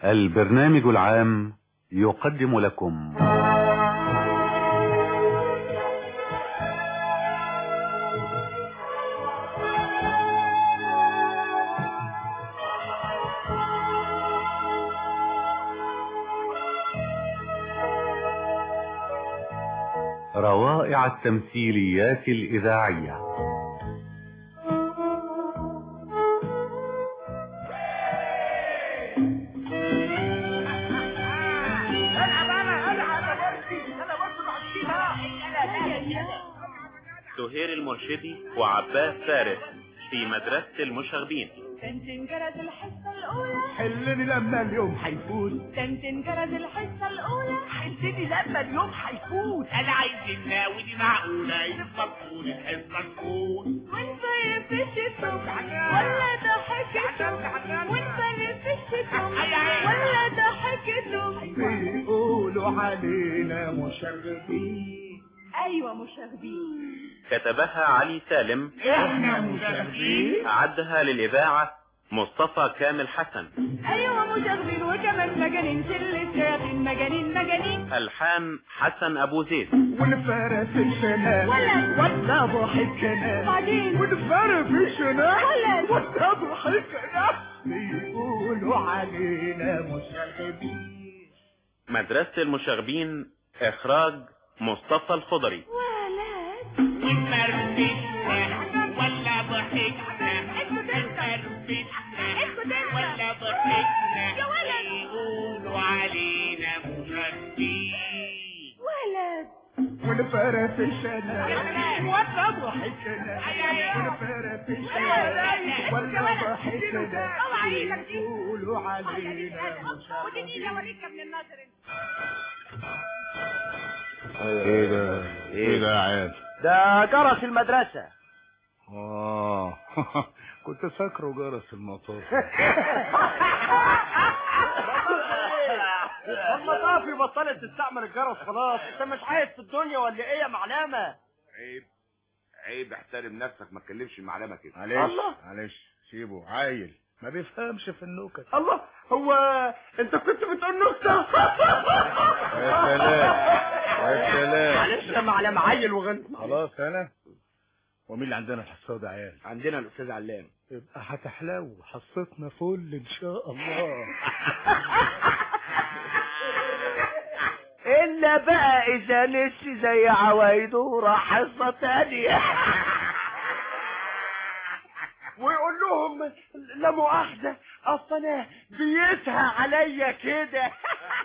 البرنامج العام يقدم لكم روائع التمثيليات الإذاعية سهير المرشدي وعباس فارس في مدرسة المشاغبين تنتن جرس الحصة الأولى حلني لما اليوم هيفوت تنتن جرس الحصة الأولى حلني لما اليوم هيفوت انا عايز النا ودي معقولة يفضل الحصة تكون ونفرف الشتم ولا ضحكتم ونفرف الشتم ولا ضحكتم بيقولوا علينا مشرفين أيوة مشاغبين كتبها علي سالم احنا مشاغبين عدها للإذاعة مصطفى كامل حسن أيوة مشاغبين وكمان مجانين شلة شياطين مجانين مجانين ألحان حسن أبو زيد والفرس الشنان ولا ولا ضحكنا بعدين والفرس الشنان ولا ولا ضحكنا بيقولوا علينا مشرفين مدرسة المشاغبين إخراج مصطفى الخضري ولد ونفرفتنا ولا ضحكنا ونفرفتنا ولا ضحكنا يا ولد. يقولوا علينا مشاغبين ولد والفرس الشنان ولا ضحكنا والفرس الشنان ولا ضحكنا بيقولوا علينا مشرفين ايه ده ايه ده يا عيال ده جرس المدرسة اه كنت فاكره جرس المطار المطافي بطلت تستعمل الجرس خلاص انت مش عايز في الدنيا ولا ايه يا معلمة عيب عيب احترم نفسك ما تكلمش المعلمه كده معلش معلش سيبه عيل ما بيفهمش في النكت الله هو انت كنت بتقول نكتة يا سلام يا سلام معلش يا معلم عيل وغنى خلاص انا ومين اللي عندنا الحصه ده عيال عندنا الاستاذ علام يبقى هتحلو حصتنا فل ان شاء الله الا بقى اذا نسي زي عوايده راح حصة تانية ويقول لهم لا مؤاخذة اصل انا بيسهى عليا كده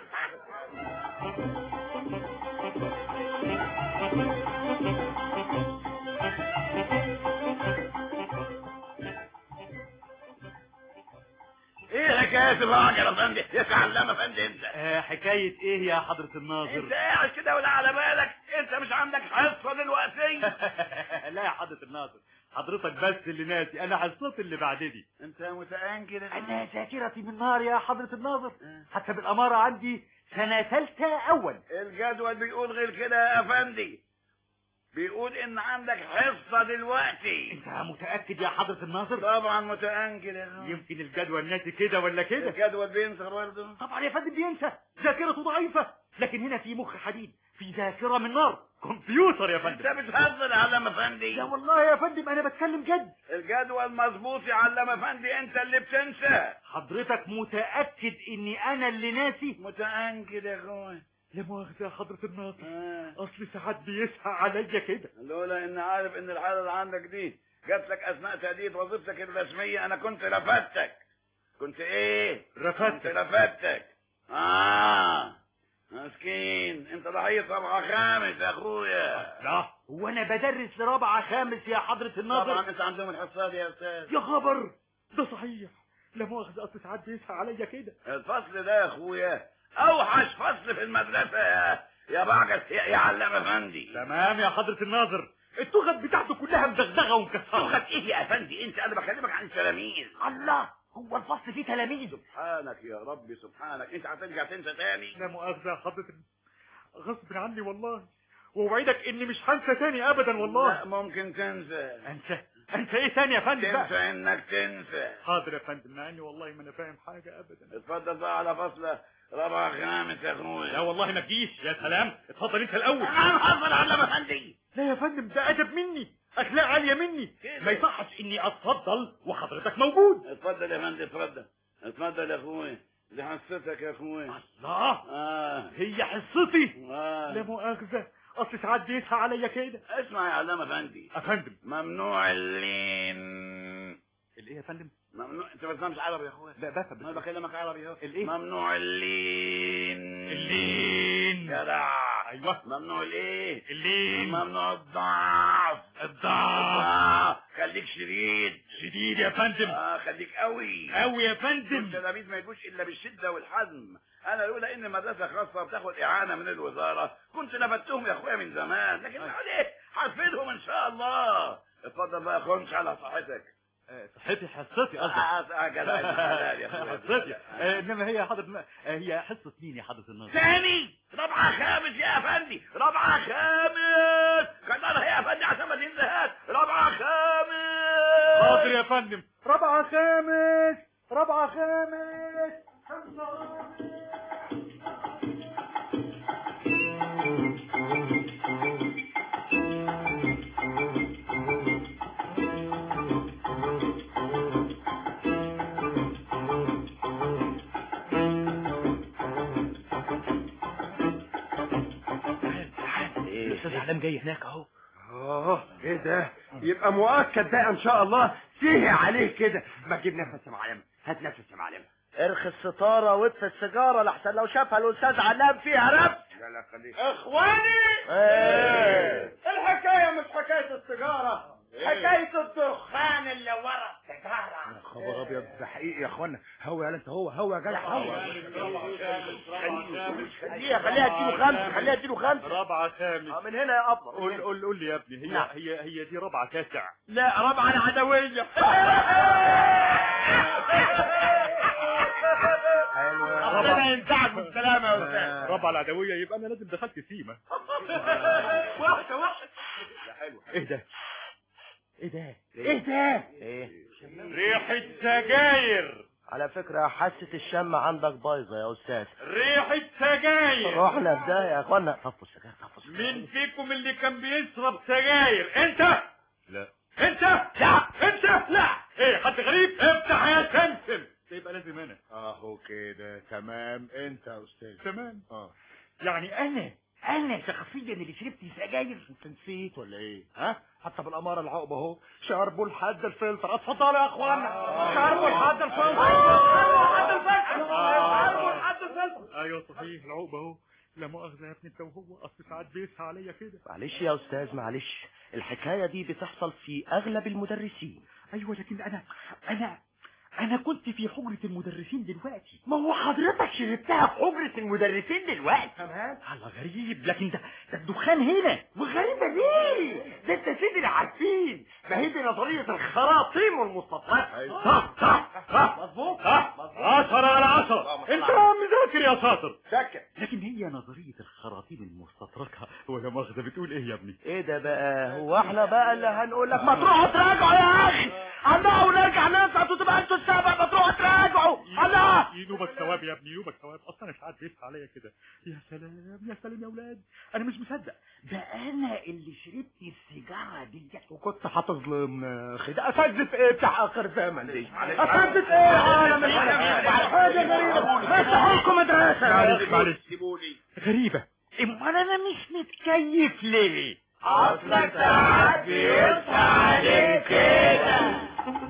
ايه حكايه الراجل يا فندم يا علامه فندم انت حكاية ايه يا حضرة الناظر انت قاعد كده ولا على بالك انت مش عندك حصه دلوقتي لا يا حضرة الناظر حضرتك بس اللي ناسي انا حصتي اللي بعد دي انت متأنكر انا ذاكرتي من نار يا حضرة الناظر حتى بالامارة عندي سنة ثالثة اول الجدول بيقول غير كده يا فندي بيقول ان عندك حصه دلوقتي انت متأكد يا حضرة الناظر طبعا متأنكر يا فندم. يمكن الجدول ناسي كده ولا كده الجدول بينسى برضه طبعا يا فندم بينسى ذاكرته ضعيفة لكن هنا في مخ حديد في ذاكرة من نار كمبيوتر يا انت فندم بتهزر يا علامه فندي لا والله يا فندم انا بتكلم جد الجدول مظبوط يا علامه فندي انت اللي بتنسى حضرتك متأكد اني انا اللي ناسي متأنكر يا اخويا لا مؤاخذة يا حضرة الناظر آه. اصل ساعات بيسهى عليا كده لولا ان عارف ان الحاله اللي عندك دي جات لك اثناء تأدية وظيفتك الرسمية انا كنت رفدتك كنت ايه كنت رفدت رفدتك اه مسكين انت ضحية رابعة خامس يا اخويا لا هو انا بدرس لرابعة خامس يا حضرة الناظر طبعا انت عندهم الحصات يا استاذ يا خبر ده صحيح لا مؤاخذة اصل ساعات بيسهى عليا كده الفصل ده يا اخويا اوحش فصل في المدرسة يا يا بعجل يا, يا علام افندي تمام يا حضرة الناظر التخت بتاعته كلها مدغدغة ومكسرة لغة ايه يا افندي انت انا بكلمك عن التلاميذ الله هو الفصل فيه تلاميذ سبحانك يا ربي سبحانك انت هترجع تنسى تاني لا مؤاخذة يا حضرة غصب عني والله واوعدك اني مش هنسى تاني ابدا لا والله ممكن تنسى انسى انت ايه تاني يا فندم بقى تنسى انك تنسى حاضر يا فندم مع اني والله ما انا فاهم حاجه ابدا اتفضل بقى على فصلة رابعة خامس يا لا اخويا والله ما تجيش يا سلام اتفضل انت الاول انا حصل على مفندي لا يا فندم ده ادب مني اخلاق عاليه مني كده. ما يصحش اني اتفضل وحضرتك موجود اتفضل يا فندم اتفضل اتفضل يا اخويا دي حصتك يا اخويا الله اه هي حصتي لا اه مؤاخذه اصل ساعات بيسعى عليا كده اسمع يا علامة فندي يا فندم ممنوع اللين الايه يا فندم ممنوع انت ما بتفهمش عربي يا اخويا لا بفهم انا بكلمك عربي اهو الايه؟ ممنوع اللين اللين جدع ايوه ممنوع الايه اللين ممنوع الضعف الضعف خليك شديد شديد يا فندم اه خليك قوي قوي يا فندم التلاميذ ما يجوش الا بالشده والحزم انا لولا ان مدرسه خاصه بتاخد اعانه من الوزاره كنت نبتهم يا اخويا من زمان لكن عليه هفيدهم ان شاء الله اتفضل بقى خنش على صحتك صحتي حصتي قصدك آه، آه، جدع ابن حلال يا اخويا حصتي آه، انما هي حضرة ما- آه، هي حصة مين يا حضرة الناظر ثاني رابعة خامس يا افندي رابعة خامس قدرها يا افندي عشان ما تنساهاش رابعة خامس حاضر يا فندم رابعة خامس رابعة خامس الاستاذ علام جاي هناك اهو اه ايه ده يبقى مؤكد ده ان شاء الله سيهي عليه كده ما تجيب نفس يا معلم هات نفس يا معلم ارخي الستارة واطفي السيجارة لحسن لو شافها الأستاذ علام فيها ربط لا لا خليك إخواني ايه الحكاية مش حكاية السيجارة حكاية الدخان اللي ورا السيجارة خبر ابيض ده حقيقي يا اخوانا هو يا انت هو هو يا جدع هو خليها خليها اديله خمسة خليها اديله خمسة رابعة خامس آه، من هنا يا أبطل قول قول قول لي يا ابني هي نعم. هي هي دي رابعة تاسع لا رابعة العدوية ربنا ينفعك بالسلامة يا أستاذ رابعة العدوية يبقى انا لازم دخلت سيما وحشة وحشة ايه ده ايه ده ايه ده ايه ريحة سجاير على فكرة حاسة الشم عندك بايظة يا أستاذ ريحة سجاير رحنا في ده يا أخوانا طفوا السجاير طفوا السجاير مين فيكم اللي كان بيشرب سجاير انت لا انت لا انت لا ايه حد غريب افتح يا سمسم يبقى لازم انا اهو كده تمام انت يا استاذ تمام اه يعني انا انا شخصيا اللي شربت سجاير انت نسيت ولا ايه ها حتى بالاماره العقبه اهو شربوا لحد الفلتر اتفضلوا يا اخوانا شربوا لحد الفلتر شربوا لحد الفلتر شربوا لحد الفلتر ايوه صحيح العقبه اهو لا مؤاخذه يا ابني انت وهو اصل ساعات بيسعى عليا كده معلش يا أستاذ معلش الحكاية دي بتحصل في أغلب المدرسين ايوه لكن انا انا انا كنت في حجرة المدرسين دلوقتي ما هو حضرتك شربتها في حجرة المدرسين دلوقتي الله غريب لكن ده ده الدخان هنا وغريبة ليه؟ ده انت سيدي عارفين ما هي دي نظرية الخراطيم والمستطيلات صح صح صح مظبوط صح عشرة على عشرة انت مذاكر يا شاطر شكر لكن هي نظرية الخراطيم المستطرقة ولا مؤاخذة بتقول ايه يا ابني ايه ده بقى هو احنا بقى اللي هنقول لك ما تروحوا تراجعوا يا اخي الله ونرجع نسقط وتبقى انتوا السبب ما تروحوا تراجعوا الله ينوبك ثواب يا ابني ينوبك ثواب اصلا انا ساعات بيسعى عليا كده يا سلام يا سلام يا اولاد انا مش مصدق ده انا اللي شربت السيجاره دي وكنت هتظلم اخي ده اساتذه ايه بتاع اخر زمن دي اساتذه ايه انا مش حاجة غريبة ما تحكم مدرسة معلش معلش سيبوني غريبة امال انا مش متكيف ليه اصلك ساعات بيصحى عليك كده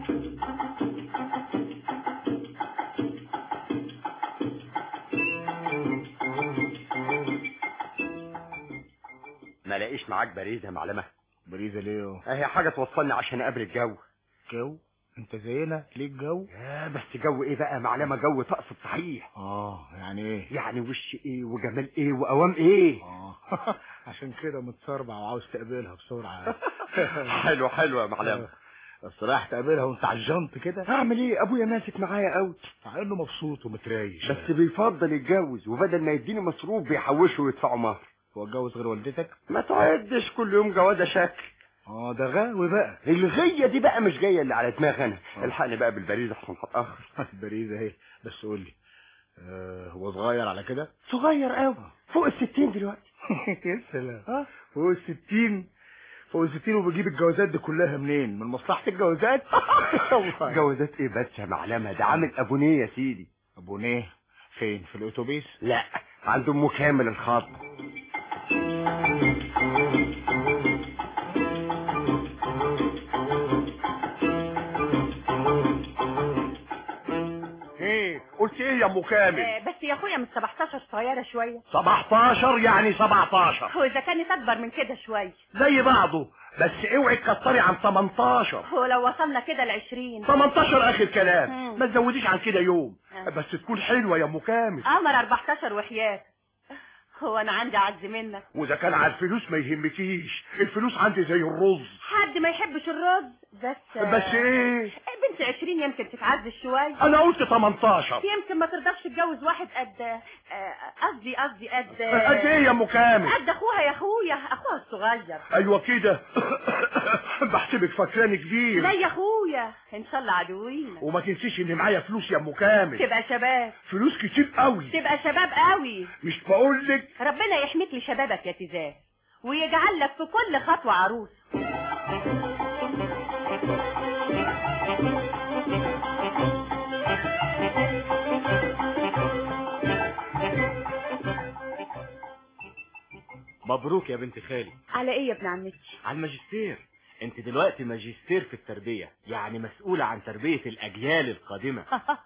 ما لاقيش معاك بريد يا معلمة بريزه ليه اهي حاجة توصلني عشان اقابل الجو جو انت زينا ليك جو يا بس جو ايه بقى يا معلمة جو تقصد صحيح اه يعني ايه يعني وش ايه وجمال ايه وقوام ايه اه عشان كده متصربع وعاوز تقابلها بسرعه حلو حلو يا معلمة بس رايح تقابلها وانت على الجنط كده اعمل ايه ابويا ماسك معايا قوي مع انه مبسوط ومتريش بس بيفضل يتجوز وبدل ما يديني مصروف بيحوشه ويدفعوا مهر هو اتجوز غير والدتك ما تعدش كل يوم جوازة شكل اه ده غاوي بقى الغية دي بقى مش جاية اللي على دماغ انا الحقني بقى بالبريد احسن هتأخر البريزة اهي بس قول لي آه هو صغير على كده صغير قوي فوق الستين دلوقتي يا سلام فوق الستين فوق الستين وبجيب الجوازات دي كلها منين من مصلحة الجوازات جوازات ايه بس يا معلمة ده عامل ابونيه يا سيدي ابونيه فين في الاتوبيس لا عنده ام كامل الخط ايه قلت ايه يا ام كامل آه، بس يا اخويا من 17 صغيره شويه 17 يعني 17 واذا كانت اكبر من كده شويه زي بعضه بس اوعي تكتري عن 18 هو لو وصلنا كده ل 20 18 اخر كلام مم. ما تزوديش عن كده يوم آه. بس تكون حلوه يا ام كامل قمر 14 وحياه هو انا عندي عز منك واذا كان على الفلوس ما يهمكيش الفلوس عندي زي الرز حد ما يحبش الرز بس بس ايه بنت 20 يمكن تتعز شويه انا قلت 18 يمكن ما ترضاش تتجوز واحد قد آه، قصدي قصدي قد قد ايه يا ام كامل قد اخوها يا اخويا اخوها الصغير ايوه كده بحسبك فاكراني كبير لا يا اخويا ان شاء الله عدوين وما تنسيش ان معايا فلوس يا ام كامل تبقى شباب فلوس كتير قوي تبقى شباب قوي مش بقول لك ربنا يحميك لشبابك يا تزاه ويجعل لك في كل خطوة عروس مبروك يا بنت خالي على ايه يا ابن عمتي على الماجستير انت دلوقتي ماجستير في التربية يعني مسؤولة عن تربية الاجيال القادمة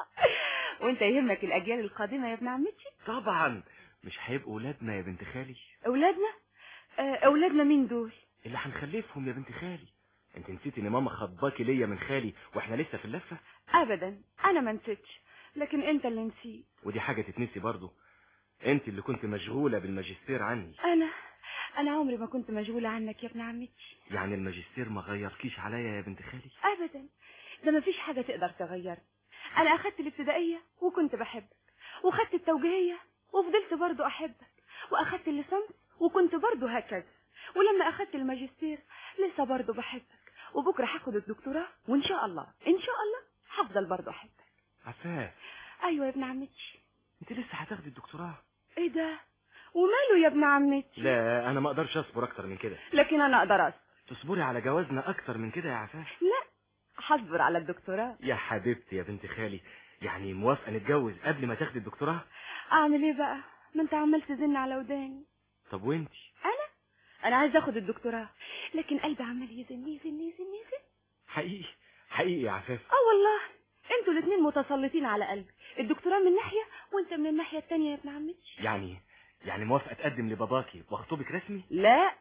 وانت يهمك الاجيال القادمة يا ابن عمتي طبعا مش هيبقوا ولادنا يا بنت خالي اولادنا آه، اولادنا مين دول اللي هنخلفهم يا بنت خالي انت نسيت ان ماما خطباكي ليا من خالي واحنا لسه في اللفة ابدا انا ما نسيتش لكن انت اللي نسيت ودي حاجة تتنسي برضو انت اللي كنت مشغولة بالماجستير عني انا انا عمري ما كنت مشغولة عنك يا ابن عمتي يعني الماجستير ما غيركيش عليا يا بنت خالي ابدا ده ما فيش حاجة تقدر تغيرني انا اخدت الابتدائية وكنت بحبك واخدت التوجيهية وفضلت برضو احبك واخدت الليسانس وكنت برضو هكذا ولما اخدت الماجستير لسه برضو بحبك وبكرة هاخد الدكتوراه وان شاء الله ان شاء الله هفضل برضو احبك عفاف ايوه يا ابن عمتي انت لسه هتاخدي الدكتوراه ايه ده وماله يا ابن عمتي لا انا ما اقدرش اصبر اكتر من كده لكن انا اقدر اصبر تصبري على جوازنا اكتر من كده يا عفاف لا هصبر على الدكتوراه يا حبيبتي يا بنت خالي يعني موافقة نتجوز قبل ما تاخدي الدكتوراه اعمل ايه بقى ما انت عمال تزن على وداني طب وانتي انا انا عايز اخد الدكتوراه لكن قلبي عمال يزن يزن يزن يزن حقيقي حقيقي يا عفاف اه والله انتوا الاثنين متسلطين على قلبي الدكتوراه من ناحية وانت من الناحية التانية يا ابن عمتي يعني يعني موافقة تقدم لباباكي واخطبك رسمي لا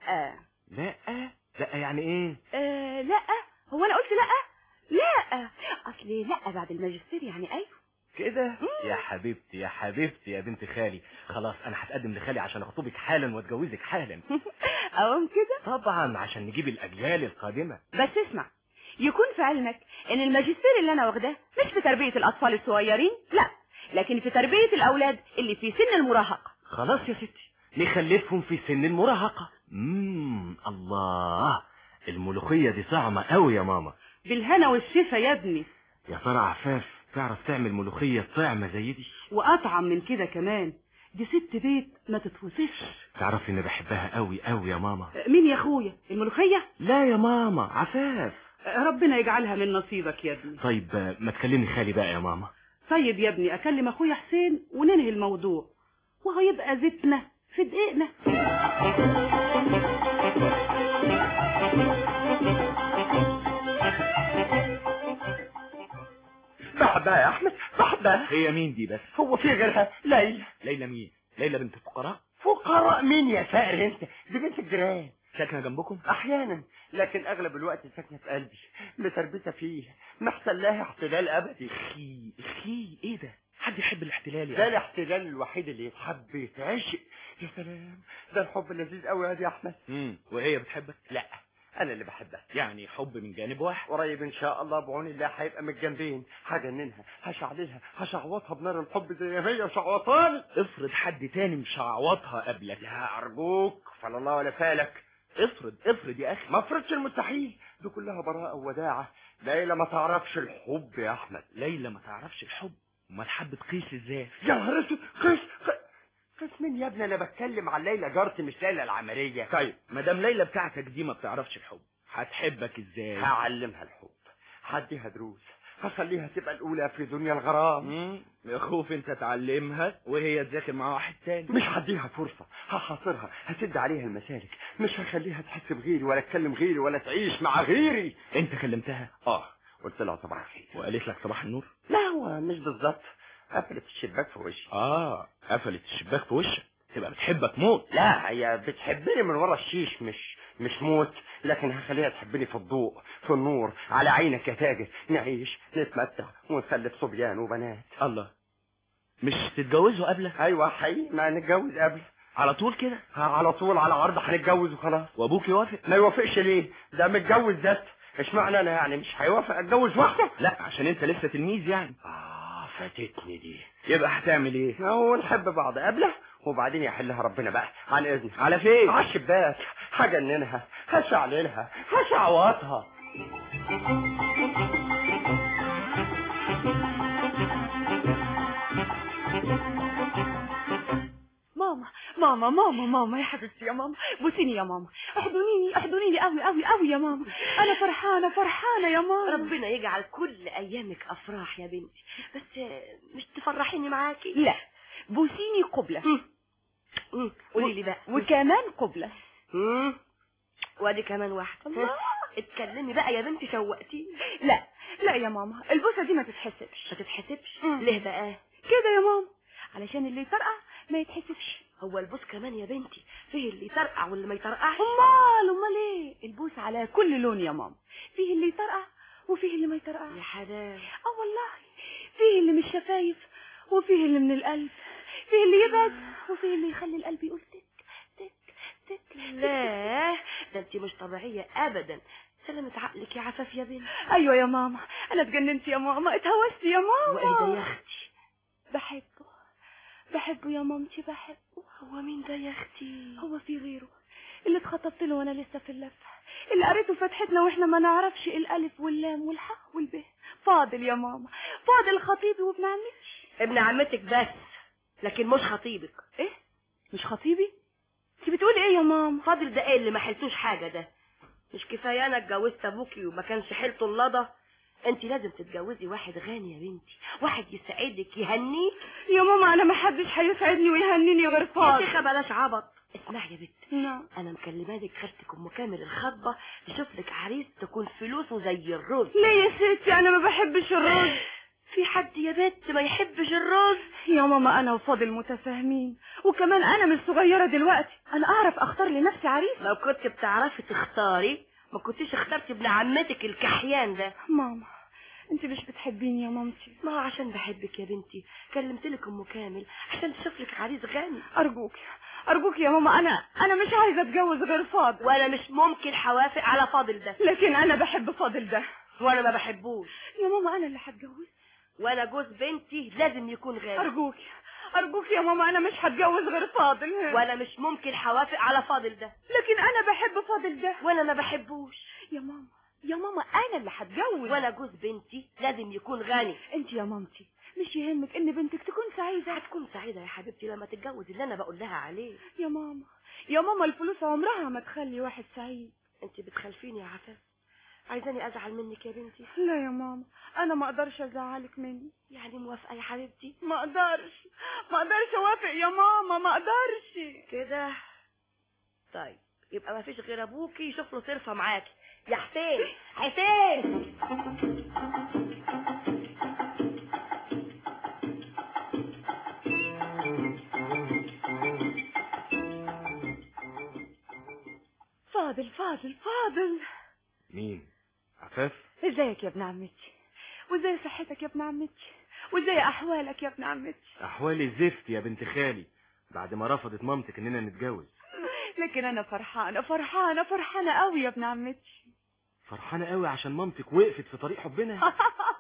لا لا يعني ايه آه لا هو انا قلت لا لا اصلي لا بعد الماجستير يعني ايوه كده يا حبيبتي يا حبيبتي يا بنت خالي خلاص انا هتقدم لخالي عشان اخطبك حالا واتجوزك حالا اقوم كده طبعا عشان نجيب الاجيال القادمة بس اسمع يكون في علمك ان الماجستير اللي انا واخداه مش في تربية الاطفال الصغيرين لا لكن في تربية الاولاد اللي في سن المراهقة خلاص يا ستي نخلفهم في سن المراهقة امم الله الملوخية دي طعمة قوي يا ماما بالهنا والشفا يا ابني يا ترى عفاف تعرف تعمل ملوخية طعمة زي دي واطعم من كده كمان دي ست بيت ما تتوصفش تعرفي اني بحبها قوي قوي يا ماما مين يا اخويا الملوخية لا يا ماما عفاف ربنا يجعلها من نصيبك يا ابني طيب ما تكلمني خالي بقى يا ماما طيب يا ابني اكلم اخويا حسين وننهي الموضوع وهيبقى زيتنا في دقيقنا بحبها يا احمد بحبها هي مين دي بس هو في غيرها ليلى ليلى مين ليلى بنت الفقراء فقراء مين يا سائر انت دي بنت الجيران ساكنة جنبكم احيانا لكن اغلب الوقت ساكنه في قلبي متربيه فيه محصل لها احتلال ابدي اخي اخي ايه ده حد يحب الاحتلال ده يعني الاحتلال الوحيد اللي يتحب يتعشق يا سلام ده الحب اللذيذ قوي يا دي احمد امم وهي بتحبك لا انا اللي بحبها يعني حب من جانب واحد قريب ان شاء الله بعون الله هيبقى من الجنبين هجننها هشعللها هشعوطها بنار الحب زي ما هي وشعوطاني افرض حد تاني مشعوطها قبلك لا ارجوك فلا الله ولا فالك افرض افرض يا اخي ما افرضش المستحيل دي كلها براءة ووداعة ليلى ما تعرفش الحب يا احمد ليلى ما تعرفش الحب امال حبت قيس ازاي يا نهار اسود قيس قيس- قيس مين يا ابني انا بتكلم عن ليلى جارتي مش ليلى العملية طيب ما دام ليلى بتاعتك دي ما بتعرفش الحب هتحبك ازاي هعلمها الحب هديها دروس هخليها تبقى الاولى في دنيا الغرام مم، يا خوف انت تعلمها وهي تذاكر مع واحد تاني مش هديها فرصة هحاصرها هسد عليها المسالك مش هخليها تحس بغيري ولا تكلم غيري ولا تعيش مع غيري انت كلمتها اه قلت لها صباح الخير وقالت لك صباح النور لا هو مش بالظبط قفلت الشباك في وشي اه قفلت الشباك في وشك تبقى بتحبك موت لا هي بتحبني من ورا الشيش مش مش موت لكن هخليها تحبني في الضوء في النور على عينك يا تاجر نعيش نتمتع ونخلف صبيان وبنات الله مش تتجوزوا قبلك ايوه حقيقي ما نتجوز قبل على طول كده على طول على عرض هنتجوز وخلاص وابوك يوافق ما يوافقش ليه ده متجوز ذات اشمعنى انا يعني مش هيوافق اتجوز واحده لا عشان انت لسه تلميذ يعني اه فاتتني دي يبقى هتعمل ايه هو نحب بعض قبله وبعدين يحلها ربنا بقى عن اذنك على فين على الشباك هجننها هشعللها هشعوطها ماما ماما ماما ماما يا حبيبتي يا ماما بوسيني يا ماما احضنيني احضنيني قوي قوي قوي يا ماما انا فرحانه فرحانه يا ماما ربنا يجعل كل ايامك افراح يا بنتي بس مش تفرحيني معاكي لا بوسيني قبلة مم. قولي لي بقى وكمان قبلة مم. وادي كمان واحده اتكلمي بقى يا بنتي شوقتي لا لا يا ماما البوسة دي ما تتحسبش ما تتحسبش مم. ليه بقى كده يا ماما علشان اللي يطرقع ما يتحسبش هو البوس كمان يا بنتي فيه اللي يطرقع واللي ما يطرقعش امال امال ايه البوس على كل لون يا ماما فيه اللي يطرقع وفيه اللي ما يطرقعش يا حلال اه والله فيه اللي من الشفايف وفيه اللي من القلب فيه اللي يبعد وفيه اللي يخلي القلب يقول تك تك تك لا ده انت مش طبيعيه ابدا سلامة عقلك يا عفاف يا بنت ايوه يا ماما انا اتجننت يا ماما اتهوست يا ماما وايه ده يا اختي بحبه بحبه يا مامتي بحبه هو مين ده يا اختي هو في غيره اللي اتخطبت له وانا لسه في اللفه اللي قريته فتحتنا واحنا ما نعرفش الالف واللام والحاء والب فاضل يا ماما فاضل خطيبي وابن عمتي ابن عمتك بس لكن مش خطيبك ايه مش خطيبي انت بتقولي ايه يا ماما فاضل ده ايه اللي ما حلتوش حاجه ده مش كفايه انا اتجوزت ابوكي وما كانش حيلته اللضه انت لازم تتجوزي واحد غني يا بنتي واحد يسعدك يهنيك يا ماما انا ما حدش هيسعدني ويهنيني غير يا فاضل شيخه بلاش عبط اسمعي يا بنت نعم انا مكلمانك خالتك ام كامل الخطبه تشوف لك عريس تكون فلوسه زي الرز ليه يا ستي انا ما بحبش الرز في حد يا بنت ما يحبش الرز يا ماما انا وفاضل متفاهمين وكمان انا مش صغيره دلوقتي انا اعرف اختار لنفسي عريس لو كنت بتعرفي تختاري ما كنتيش اخترتي ابن عمتك الكحيان ده ماما انت مش بتحبيني يا مامتي ما هو عشان بحبك يا بنتي كلمت لك ام كامل عشان تشوف لك عريس غني ارجوك ارجوك يا ماما انا انا مش عايزه اتجوز غير فاضل وانا مش ممكن حوافق على فاضل ده لكن انا بحب فاضل ده وانا ما بحبوش يا ماما انا اللي هتجوز وانا جوز بنتي لازم يكون غني ارجوك ارجوك يا ماما انا مش هتجوز غير فاضل وانا مش ممكن حوافق على فاضل ده لكن انا بحب فاضل ده وانا ما بحبوش يا ماما يا ماما انا اللي هتجوز وانا جوز بنتي لازم يكون غني انت يا مامتي مش يهمك ان بنتك تكون سعيده هتكون سعيدة يا حبيبتي لما تتجوز اللي انا بقول لها عليه يا ماما يا ماما الفلوس عمرها ما تخلي واحد سعيد انت بتخلفيني يا عفاف عايزاني ازعل منك يا بنتي لا يا ماما انا ما اقدرش ازعلك مني يعني موافقة يا حبيبتي ما اقدرش ما اقدرش اوافق يا ماما ما اقدرش كده طيب يبقى ما فيش غير ابوكي يشوف له صرفة معاكي يا حسين حسين فاضل فاضل فاضل مين عفاف ازيك يا ابن عمتي وازاي صحتك يا ابن عمتي وازاي احوالك يا ابن عمتي احوالي زفت يا بنت خالي بعد ما رفضت مامتك اننا نتجوز لكن انا فرحانه فرحانه فرحانه قوي يا ابن عمتي فرحانه قوي عشان مامتك وقفت في طريق حبنا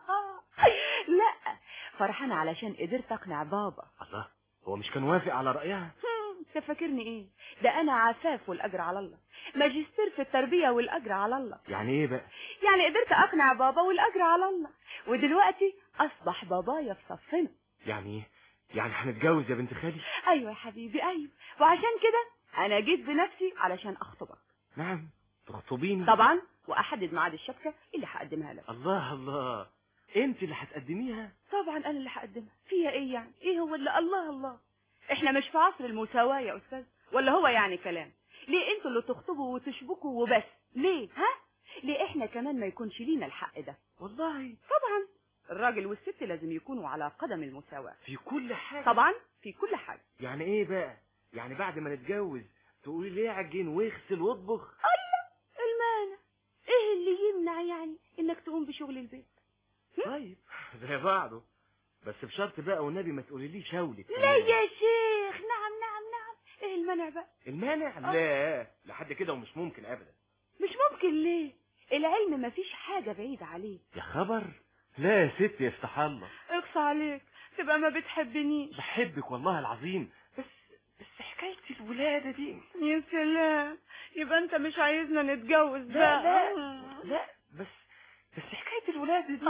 لا فرحانه علشان قدرت اقنع بابا الله هو مش كان وافق على رايها انت فاكرني ايه ده انا عفاف والاجر على الله ماجستير في التربية والأجر على الله يعني ايه بقى يعني قدرت أقنع بابا والأجر على الله ودلوقتي أصبح بابايا في صفنا يعني ايه يعني هنتجوز يا بنت خالي أيوة يا حبيبي أيوة وعشان كده أنا جيت بنفسي علشان أخطبك نعم تخطبيني طبعا وأحدد ميعاد الشبكة اللي هقدمها لك الله الله انت اللي هتقدميها طبعا أنا اللي هقدمها فيها إيه يعني إيه هو اللي الله الله إحنا مش في عصر المساواة يا أستاذ ولا هو يعني كلام ليه انتوا اللي تخطبوا وتشبكوا وبس ليه ها ليه احنا كمان ما يكونش لينا الحق ده والله طبعا الراجل والست لازم يكونوا على قدم المساواة في كل حاجة طبعا في كل حاجة يعني ايه بقى يعني بعد ما نتجوز تقولي ليه عجين واغسل واطبخ الله المانع ايه اللي يمنع يعني انك تقوم بشغل البيت طيب زي بعضه بس بشرط بقى والنبي ما تقولي شولك لا يا شيخ نعم نعم نعم ايه المانع بقى المانع لا لحد كده ومش ممكن ابدا مش ممكن ليه العلم مفيش حاجة بعيدة عليه يا خبر لا يا ستي يفتح الله اقصى عليك تبقى ما بتحبنيش بحبك والله العظيم بس بس حكاية الولادة دي يا سلام يبقى انت مش عايزنا نتجوز لا بقى لا لا بس بس حكاية الولادة دي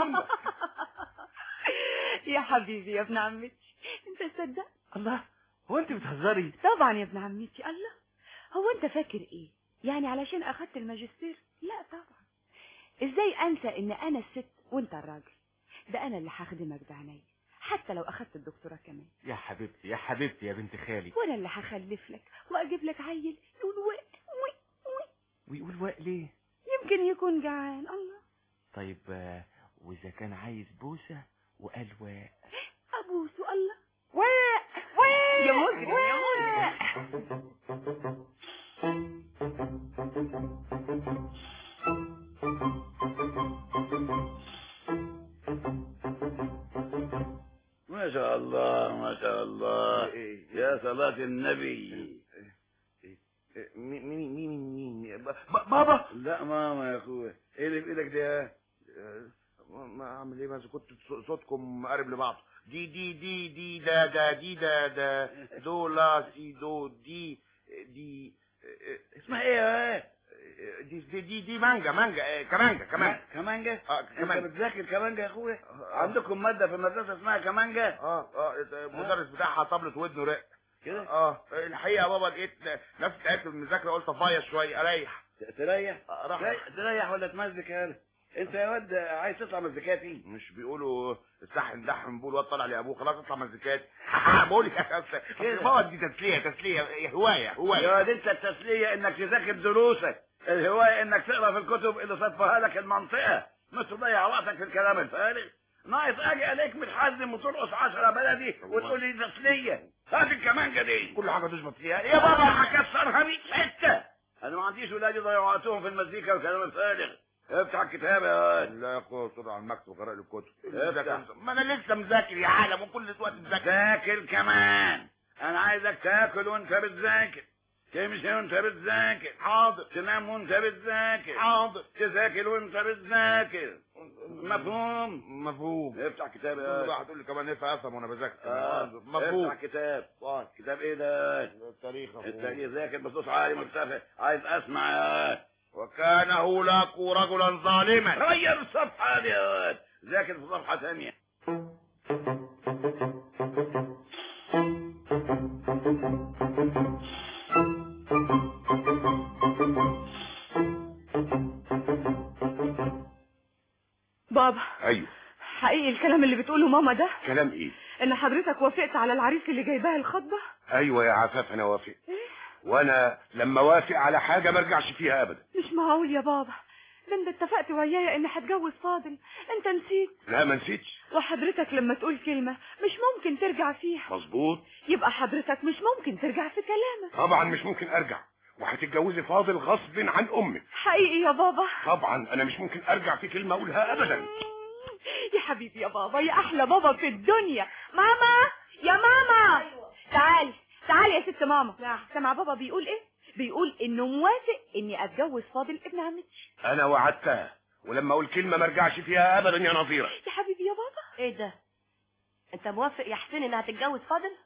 يا حبيبي يا ابن عمتي انت تصدق الله هو انت بتهزري طبعا يا ابن عمتي الله هو انت فاكر ايه يعني علشان اخدت الماجستير لا طبعا ازاي انسى ان انا الست وانت الراجل ده انا اللي هخدمك بعيني حتى لو اخدت الدكتوراه كمان يا حبيبتي يا حبيبتي يا بنت خالي وانا اللي هخلف لك واجيب لك عيل يقول وي وي وي ويقول واق ليه يمكن يكون جعان الله طيب آه، واذا كان عايز بوسة وقال واق ابوسه الله واق واق يا مجرم يا مجرم ما شاء الله ما شاء الله يا صلاة النبي مين مين مين مين بابا لا ماما يا اخويا ايه اللي في ايدك ده ما اعمل ايه بس كنت ص- صوتكم قارب لبعض دي دي دي دي دا دا دي دا دا دو لا سي دو دي دي اسمها ايه يا دي دي دي, دي مانجا مانجا آه، كمانجا كمان كمانجا اه انت كمان بتذاكر كمانجا يا اخويا عندكم مادة في المدرسة اسمها كمانجا اه اه المدرس بتاعها طبلة ودنه رق كده اه الحقيقه بابا لقيت نفسي تعبت من المذاكره قلت افايص شويه اريح تريح آه، راح تريح- تريح ولا تمزك يا ولد؟ انت يا واد عايز تطلع مزيكاتي مش بيقولوا السحن دحن بول واد طلع لابوه خلاص اطلع مزيكات بقول لك يا أستاذ، بابا دي تسليه تسليه هوايه يا هوايه واد انت التسلية انك تذاكر دروسك الهواية انك تقرا في الكتب اللي صفها لك المنطقة مش تضيع وقتك في الكلام الفارغ ناقص اجي عليك متحزم وترقص عشرة بلدي وتقول لي تسلية هات الكمانجة دي كل حاجه تشبط فيها يا بابا هكسرها 100 حتة انا ما عنديش ولادي ضيعوا وقتهم في المزيكا والكلام الفارغ افتح الكتاب يا واد لا يا اخويا طلع على المكتب وقرا لي الكتب افتح. ما انا لسه مذاكر يا عالم وكل وقت مذاكر ذاكر كمان انا عايزك تاكل وانت بتذاكر تمشي وانت بتذاكر حاضر تنام وانت بتذاكر حاضر تذاكر وانت بتذاكر مفهوم مفهوم افتح كتاب كل يا واحد يقول لي كمان نفع افهم وانا بذاكر آه. مفهوم افتح كتاب كتاب ايه ده التاريخ أخوه. التاريخ ذاكر بصوت عالي مرتفع عايز اسمع يا وكان هولاك رجلا ظالما غير الصفحة دي يا واد ذاكر في صفحة ثانية بابا ايوه حقيقي الكلام اللي بتقوله ماما ده كلام ايه ان حضرتك وافقت على العريس اللي جايباه الخطبة ايوه يا عفاف انا وافق وانا لما وافق على حاجه ما ارجعش فيها ابدا مش معقول يا بابا ده انت اتفقت ويايا اني هتجوز فاضل انت نسيت لا ما نسيتش وحضرتك لما تقول كلمة مش ممكن ترجع فيها مظبوط يبقى حضرتك مش ممكن ترجع في كلامك طبعا مش ممكن ارجع وهتتجوزي فاضل غصب عن امك حقيقي يا بابا طبعا انا مش ممكن ارجع في كلمه اقولها ابدا يا حبيبي يا بابا يا احلى بابا في الدنيا ماما يا ماما تعالي تعالي يا ست ماما سمع بابا بيقول ايه بيقول انه موافق اني اتجوز فاضل ابن عمتي انا وعدتها ولما اقول كلمه ما ارجعش فيها ابدا يا نظيره يا حبيبي يا بابا ايه ده انت موافق يا حسين انها تتجوز فاضل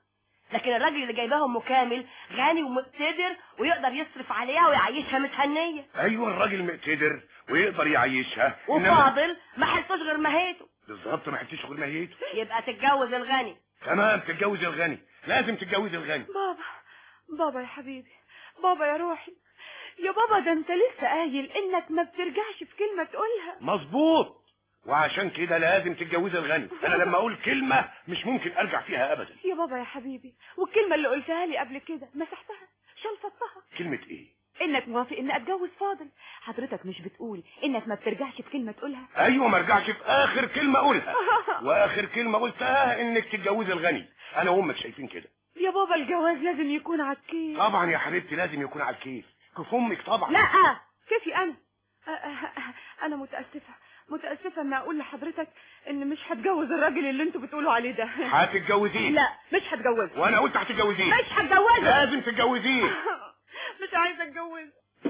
لكن الراجل اللي جايباه ام كامل غني ومقتدر ويقدر يصرف عليها ويعيشها متهنيه ايوه الراجل مقتدر ويقدر يعيشها إنما- وفاضل ما حلتوش غير مهيته بالظبط ما حتيش غير مهيته يبقى تتجوز الغني تمام تتجوز الغني لازم تتجوز الغني بابا بابا يا حبيبي بابا يا روحي يا بابا ده انت لسه قايل انك ما بترجعش في كلمة تقولها مظبوط وعشان كده لازم تتجوز الغني انا لما اقول كلمة مش ممكن ارجع فيها ابدا يا بابا يا حبيبي والكلمة اللي قلتها لي قبل كده مسحتها شلفتها كلمة ايه انك موافق ان اتجوز فاضل حضرتك مش بتقول انك ما بترجعش في كلمة تقولها ايوه ما ارجعش في اخر كلمة اقولها واخر كلمة قلتها انك تتجوز الغني انا وامك شايفين كده يا بابا الجواز لازم يكون على الكيف طبعا يا حبيبتي لازم يكون على الكيف كيف امك طبعا لا كيفي انا أ- أ- انا متأسفة متأسفة ان اقول لحضرتك ان مش هتجوز الراجل اللي انتوا بتقولوا عليه ده هتتجوزيه لا مش هتجوزه وانا قلت هتتجوزيه مش هتجوزه لازم تتجوزيه مش عايزة اتجوزه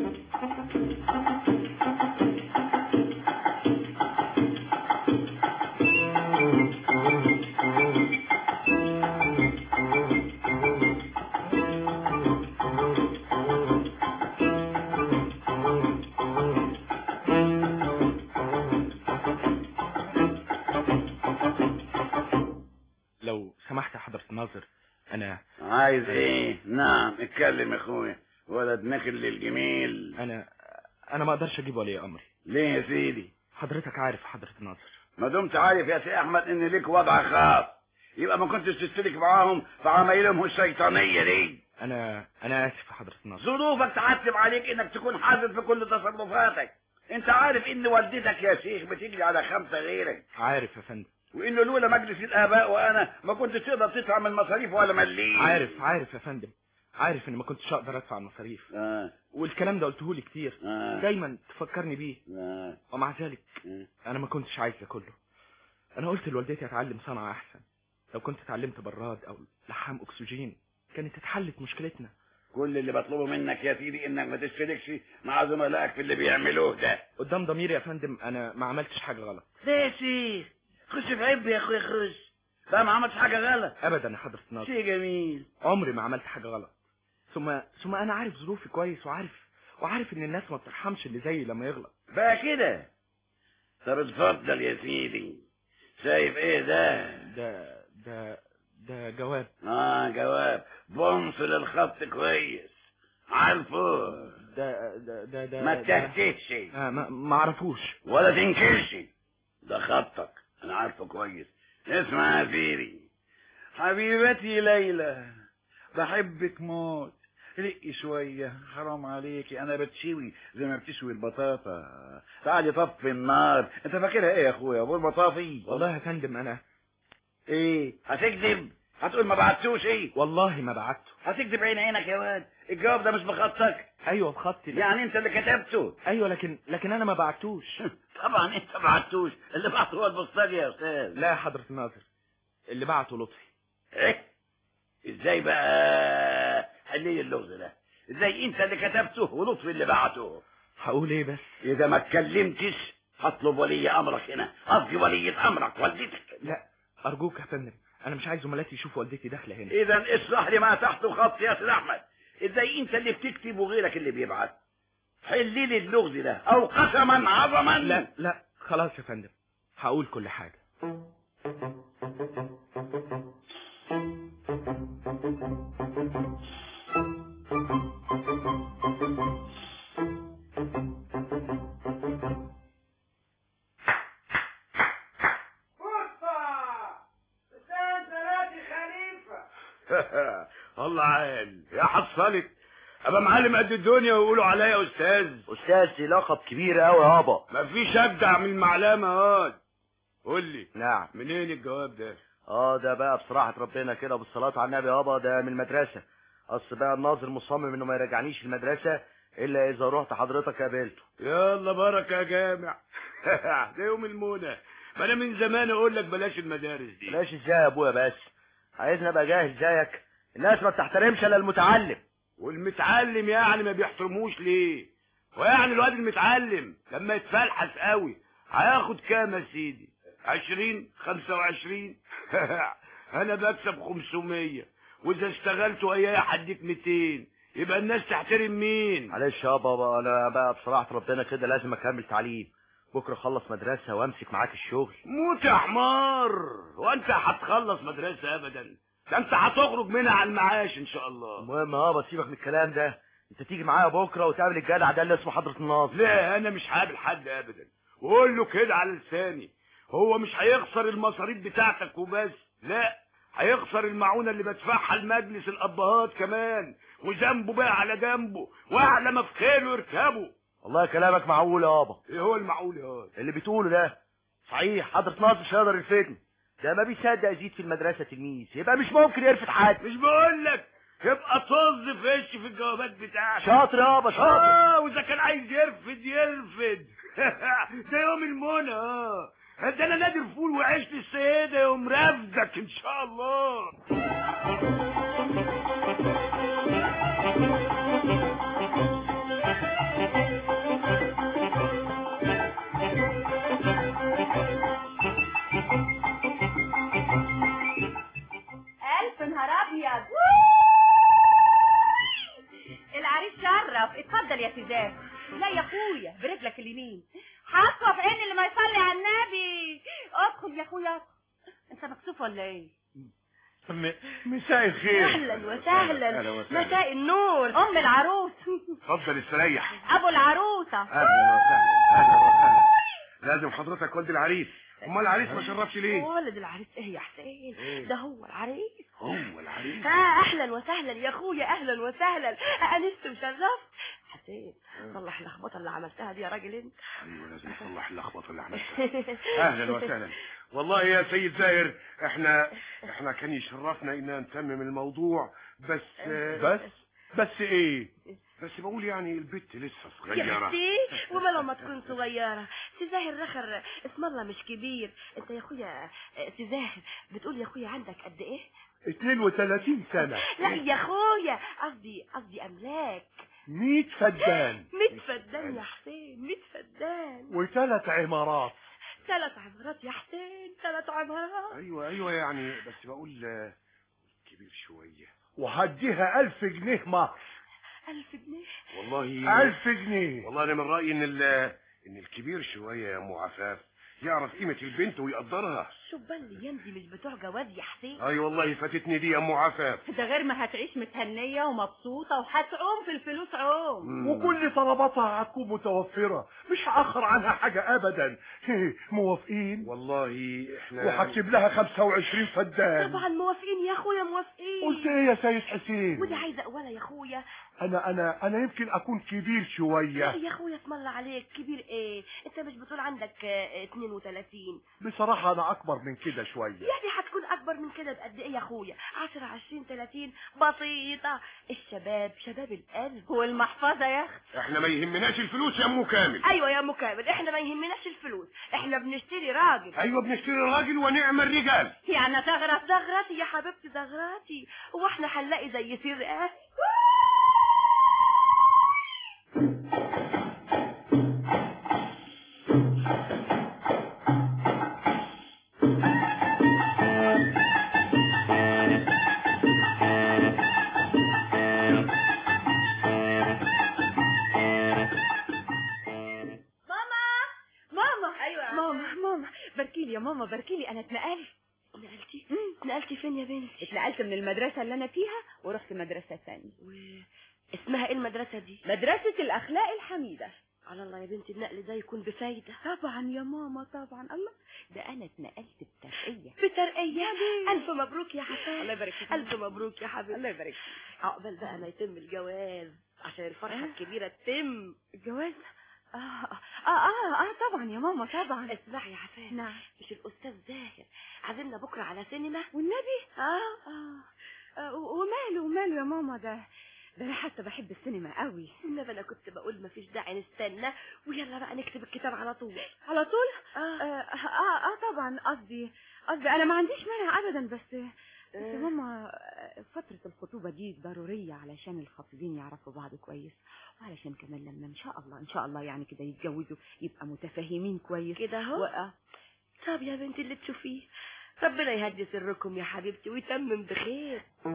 لو سمحت يا حضرة الناظر انا عايز ايه نعم اتكلم يا اخويا ولد نخل للجميل انا انا ما اقدرش اجيب ولي امري ليه يا سيدي حضرتك عارف يا حضرة الناظر ما دمت عارف يا سي احمد ان ليك وضع خاص يبقى ما كنتش تشترك معاهم في عمايلهم الشيطانيه دي انا انا اسف يا حضرة الناظر ظروفك تحتم عليك انك تكون حذر في كل تصرفاتك انت عارف ان والدتك يا شيخ بتجري على خمسه غيرك عارف يا فندم وانه لولا مجلس الاباء وانا ما كنتش تقدر تدفع من المصاريف ولا مليم عارف عارف يا فندم عارف اني ما كنتش اقدر ادفع المصاريف آه. والكلام ده قلته لي كتير آه. دايما تفكرني بيه آه. ومع ذلك آه. انا ما كنتش عايز ده كله انا قلت لوالدتي اتعلم صنعة احسن لو كنت اتعلمت براد او لحام اكسجين كانت اتحلت مشكلتنا كل اللي بطلبه منك يا سيدي انك ما تشتركش مع زملائك في اللي بيعملوه ده قدام ضميري يا فندم انا ما عملتش حاجة غلط ده يا شيخ خش في عب يا اخويا خش لا ما عملتش حاجه غلط ابدا يا حضرة الناظر شيء جميل عمري ما عملت حاجة غلط ثم ثم انا عارف ظروفي كويس وعارف وعارف ان الناس ما بترحمش اللي زيي لما يغلط بقى كده طب اتفضل يا سيدي شايف ايه ده ده ده ده جواب اه جواب بنص للخط كويس عارفه ده ده ده ده ما ده- تهتهش آه ما ما اعرفوش ولا تنكرش ده خطك انا عارفه كويس اسمع يا سيدي حبيبتي ليلى بحبك موت رقي شوية حرام عليكي انا بتشوي زي ما بتشوي البطاطا تعالي طفي النار انت فاكرها ايه يا اخويا ابو المطافي والله يا فندم انا ايه هتكذب هتقول ما بعتوش ايه والله ما بعته هتكذب عين عينك يا واد الجواب ده مش بخطك ايوه بخطي لكن- يعني انت اللي كتبته ايوه لكن لكن انا ما بعتوش طبعا انت ما بعتوش اللي بعته هو البسطجي يا استاذ لا يا حضرة الناظر اللي بعته لطفي ايه ازاي بقى حلي اللغز ده ازاي انت اللي كتبته ولطفي اللي بعته هقول ايه بس اذا ما اتكلمتش هطلب ولي امرك هنا قصدي ولية امرك والدتك لا ارجوك يا فندم انا مش عايز زملاتي يشوفوا والدتي داخله هنا اذا اشرح لي ما تحت خط يا استاذ احمد ازاي انت اللي بتكتب وغيرك اللي بيبعت حلي لي اللغز ده او قسما عظما لا لا خلاص يا فندم هقول كل حاجة الله عال يا حصلت ابقى معلم قد الدنيا ويقولوا عليا استاذ استاذ دي لقب كبير قوي يابا مفيش ابدع من المعلمه هاد قول لي نعم منين الجواب ده اه ده بقى بصراحة ربنا كده بالصلاة على النبي يابا ده من المدرسة اصل بقى الناظر مصمم انه ما يرجعنيش المدرسة الا اذا رحت حضرتك قابلته يلا بركه يا جامع ده يوم المنى ما انا من زمان اقول لك بلاش المدارس دي بلاش ازاي يا ابويا بس عايزني ابقى جاهل زيك الناس ما بتحترمش الا المتعلم والمتعلم يعني ما بيحترموش ليه ويعني الواد المتعلم لما يتفلحس قوي هياخد كام يا سيدي عشرين خمسة وعشرين انا بكسب خمسمية واذا اشتغلت ويايا هديك 200 يبقى الناس تحترم مين معلش يا بابا انا بقى بصراحه ربنا كده لازم اكمل تعليم بكره اخلص مدرسه وامسك معاك الشغل موت يا حمار وانت هتخلص مدرسة ابدا ده انت هتخرج منها على المعاش ان شاء الله المهم يابا سيبك من الكلام ده انت تيجي معايا بكره وتقابل الجدع ده اللي اسمه حضره الناظر لا انا مش هقابل حد ابدا وقول له كده على لساني هو مش هيخسر المصاريف بتاعتك وبس لا هيخسر المعونة اللي بدفعها لمجلس الابهات كمان وذنبه بقى على جنبه واعلى ما في خيله يركبه والله كلامك معقول يابا ايه هو المعقول يا واد؟ اللي بتقوله ده صحيح حضره ناظر مش هيقدر يلفتني ده ما بيصدق يزيد في المدرسه تلميذ يبقى مش ممكن يرفض حد مش بقول لك يبقى طز فيش في الجوابات بتاعتك شاطر يابا شاطر اه واذا كان عايز يرفد يرفد ده يوم المنى اه ده انا نادر فول وعشت السيدة يوم رفدك ان شاء الله ألف نهار أبيض العريس شرف اتفضل يا سيزان لا يا اخويا برجلك اليمين حاطه في عين اللي ما يصلي على النبي ادخل يا اخويا ادخل. انت مكسوف ولا ايه مساء الخير اهلا وسهلا أهلا وسهلا. مساء النور ام العروس اتفضل استريح ابو العروسه اهلا وسهلا اهلا وسهلا لازم حضرتك ولد العريس امال العريس ما شرفش ليه ولد العريس ايه يا حسين إيه؟ ده هو العريس هو العريس ها اهلا وسهلا يا اخويا اهلا وسهلا انست وشرفت حسين صلح اللخبطه اللي عملتها دي يا راجل انت ايوه لازم اصلح اللخبطه اللي عملتها اهلا وسهلا والله يا سيد زاهر احنا احنا كان يشرفنا ان نتمم الموضوع بس بس بس ايه بس بقول يعني البت لسه يا صغيره اختي وما لما تكون صغيرة سزاهر رخر اسم الله مش كبير انت يا اخويا سزاهر بتقول يا اخويا عندك قد ايه 32 سنه لا يا اخويا قصدي قصدي املاك 100 فدان ميت فدان يا حسين ميت فدان وثلاث عمارات ثلاث عمارات يا حسين ثلاث عمارات ايوه ايوه يعني بس بقول آه، كبير شويه وهديها ألف جنيه مهر ألف جنيه والله ألف جنيه والله أنا من رأيي إن ال- إن الكبير شوية يا أم عفاف يعرف قيمة البنت ويقدرها شو بالي يمدي مش بتوع جواز يا حسين أي والله فاتتني دي يا أم عفاف ده غير ما هتعيش متهنيه ومبسوطه وهتعوم في الفلوس عوم وكل طلباتها هتكون متوفرة مش هأخر عنها حاجة أبدا موافقين والله إحنا وهكتب لها 25 فدان طبعا موافقين يا اخويا موافقين قلت إيه يا سيد حسين ودي عايزه اقولها يا اخويا أنا أنا أنا يمكن أكون كبير لا شوية يا اخويا اسم الله عليك كبير ايه انت مش بتقول عندك آه، 32 بصراحة أنا أكبر من كده شوية يعني هتكون اكبر من كده بقد ايه يا اخويا 10 20 30 بسيطه الشباب شباب القلب والمحفظه يا اخت إحنا ما يهمناش الفلوس يا أم كامل ايوه يا مكامل احنا ما يهمناش الفلوس احنا بنشتري راجل أيوة بنشتري راجل ونعم الرجال يعني تغرف زغراتي يا حبيبتي زغراتي هو احنا هنلاقي زي سير ايه ماما ايوه ماما ماما باركيلي يا ماما باركيلي انا اتنقلت نقلتي نقلتي فين يا بنتي اتنقلت من المدرسة اللي أنا فيها ورحت مدرسة ثانية اسمها ايه المدرسة دي مدرسة الأخلاق الحميدة على الله يا بنتي النقل ده يكون بفايدة طبعا يا ماما طبعا الله ده أنا اتنقلت بترقية بترقية ألف مبروك يا حسن الله يبارك فيك ألف مبروك يا حبيبي الله يبارك فيك عقبال بقى ما يتم الجواز عشان الفرحة الكبيرة تتم الجواز آه آه آه آه طبعا يا ماما طبعا اسمعي يا حفاظ نعم مش الأستاذ زاهر عازمنا بكرة على سينما والنبي اه آه, آه وماله وماله يا ماما ده ده أنا حتى بحب السينما قوي والنبي أنا كنت بقول مفيش داعي نستنى ويلا بقى نكتب الكتاب على طول على طول آه. آه, آه, آه طبعا قصدي قصدي أنا ما عنديش مانع أبدا بس بس آه. يا ماما آه، فترة الخطوبة دي ضرورية علشان الخطيبين يعرفوا بعض كويس وعلشان كمان لما إن شاء الله إن شاء الله يعني كده يتجوزوا يبقى متفاهمين كويس كده اهو و- طب يا بنتي اللي تشوفيه ربنا يهدي سركم يا حبيبتي ويتمم بخير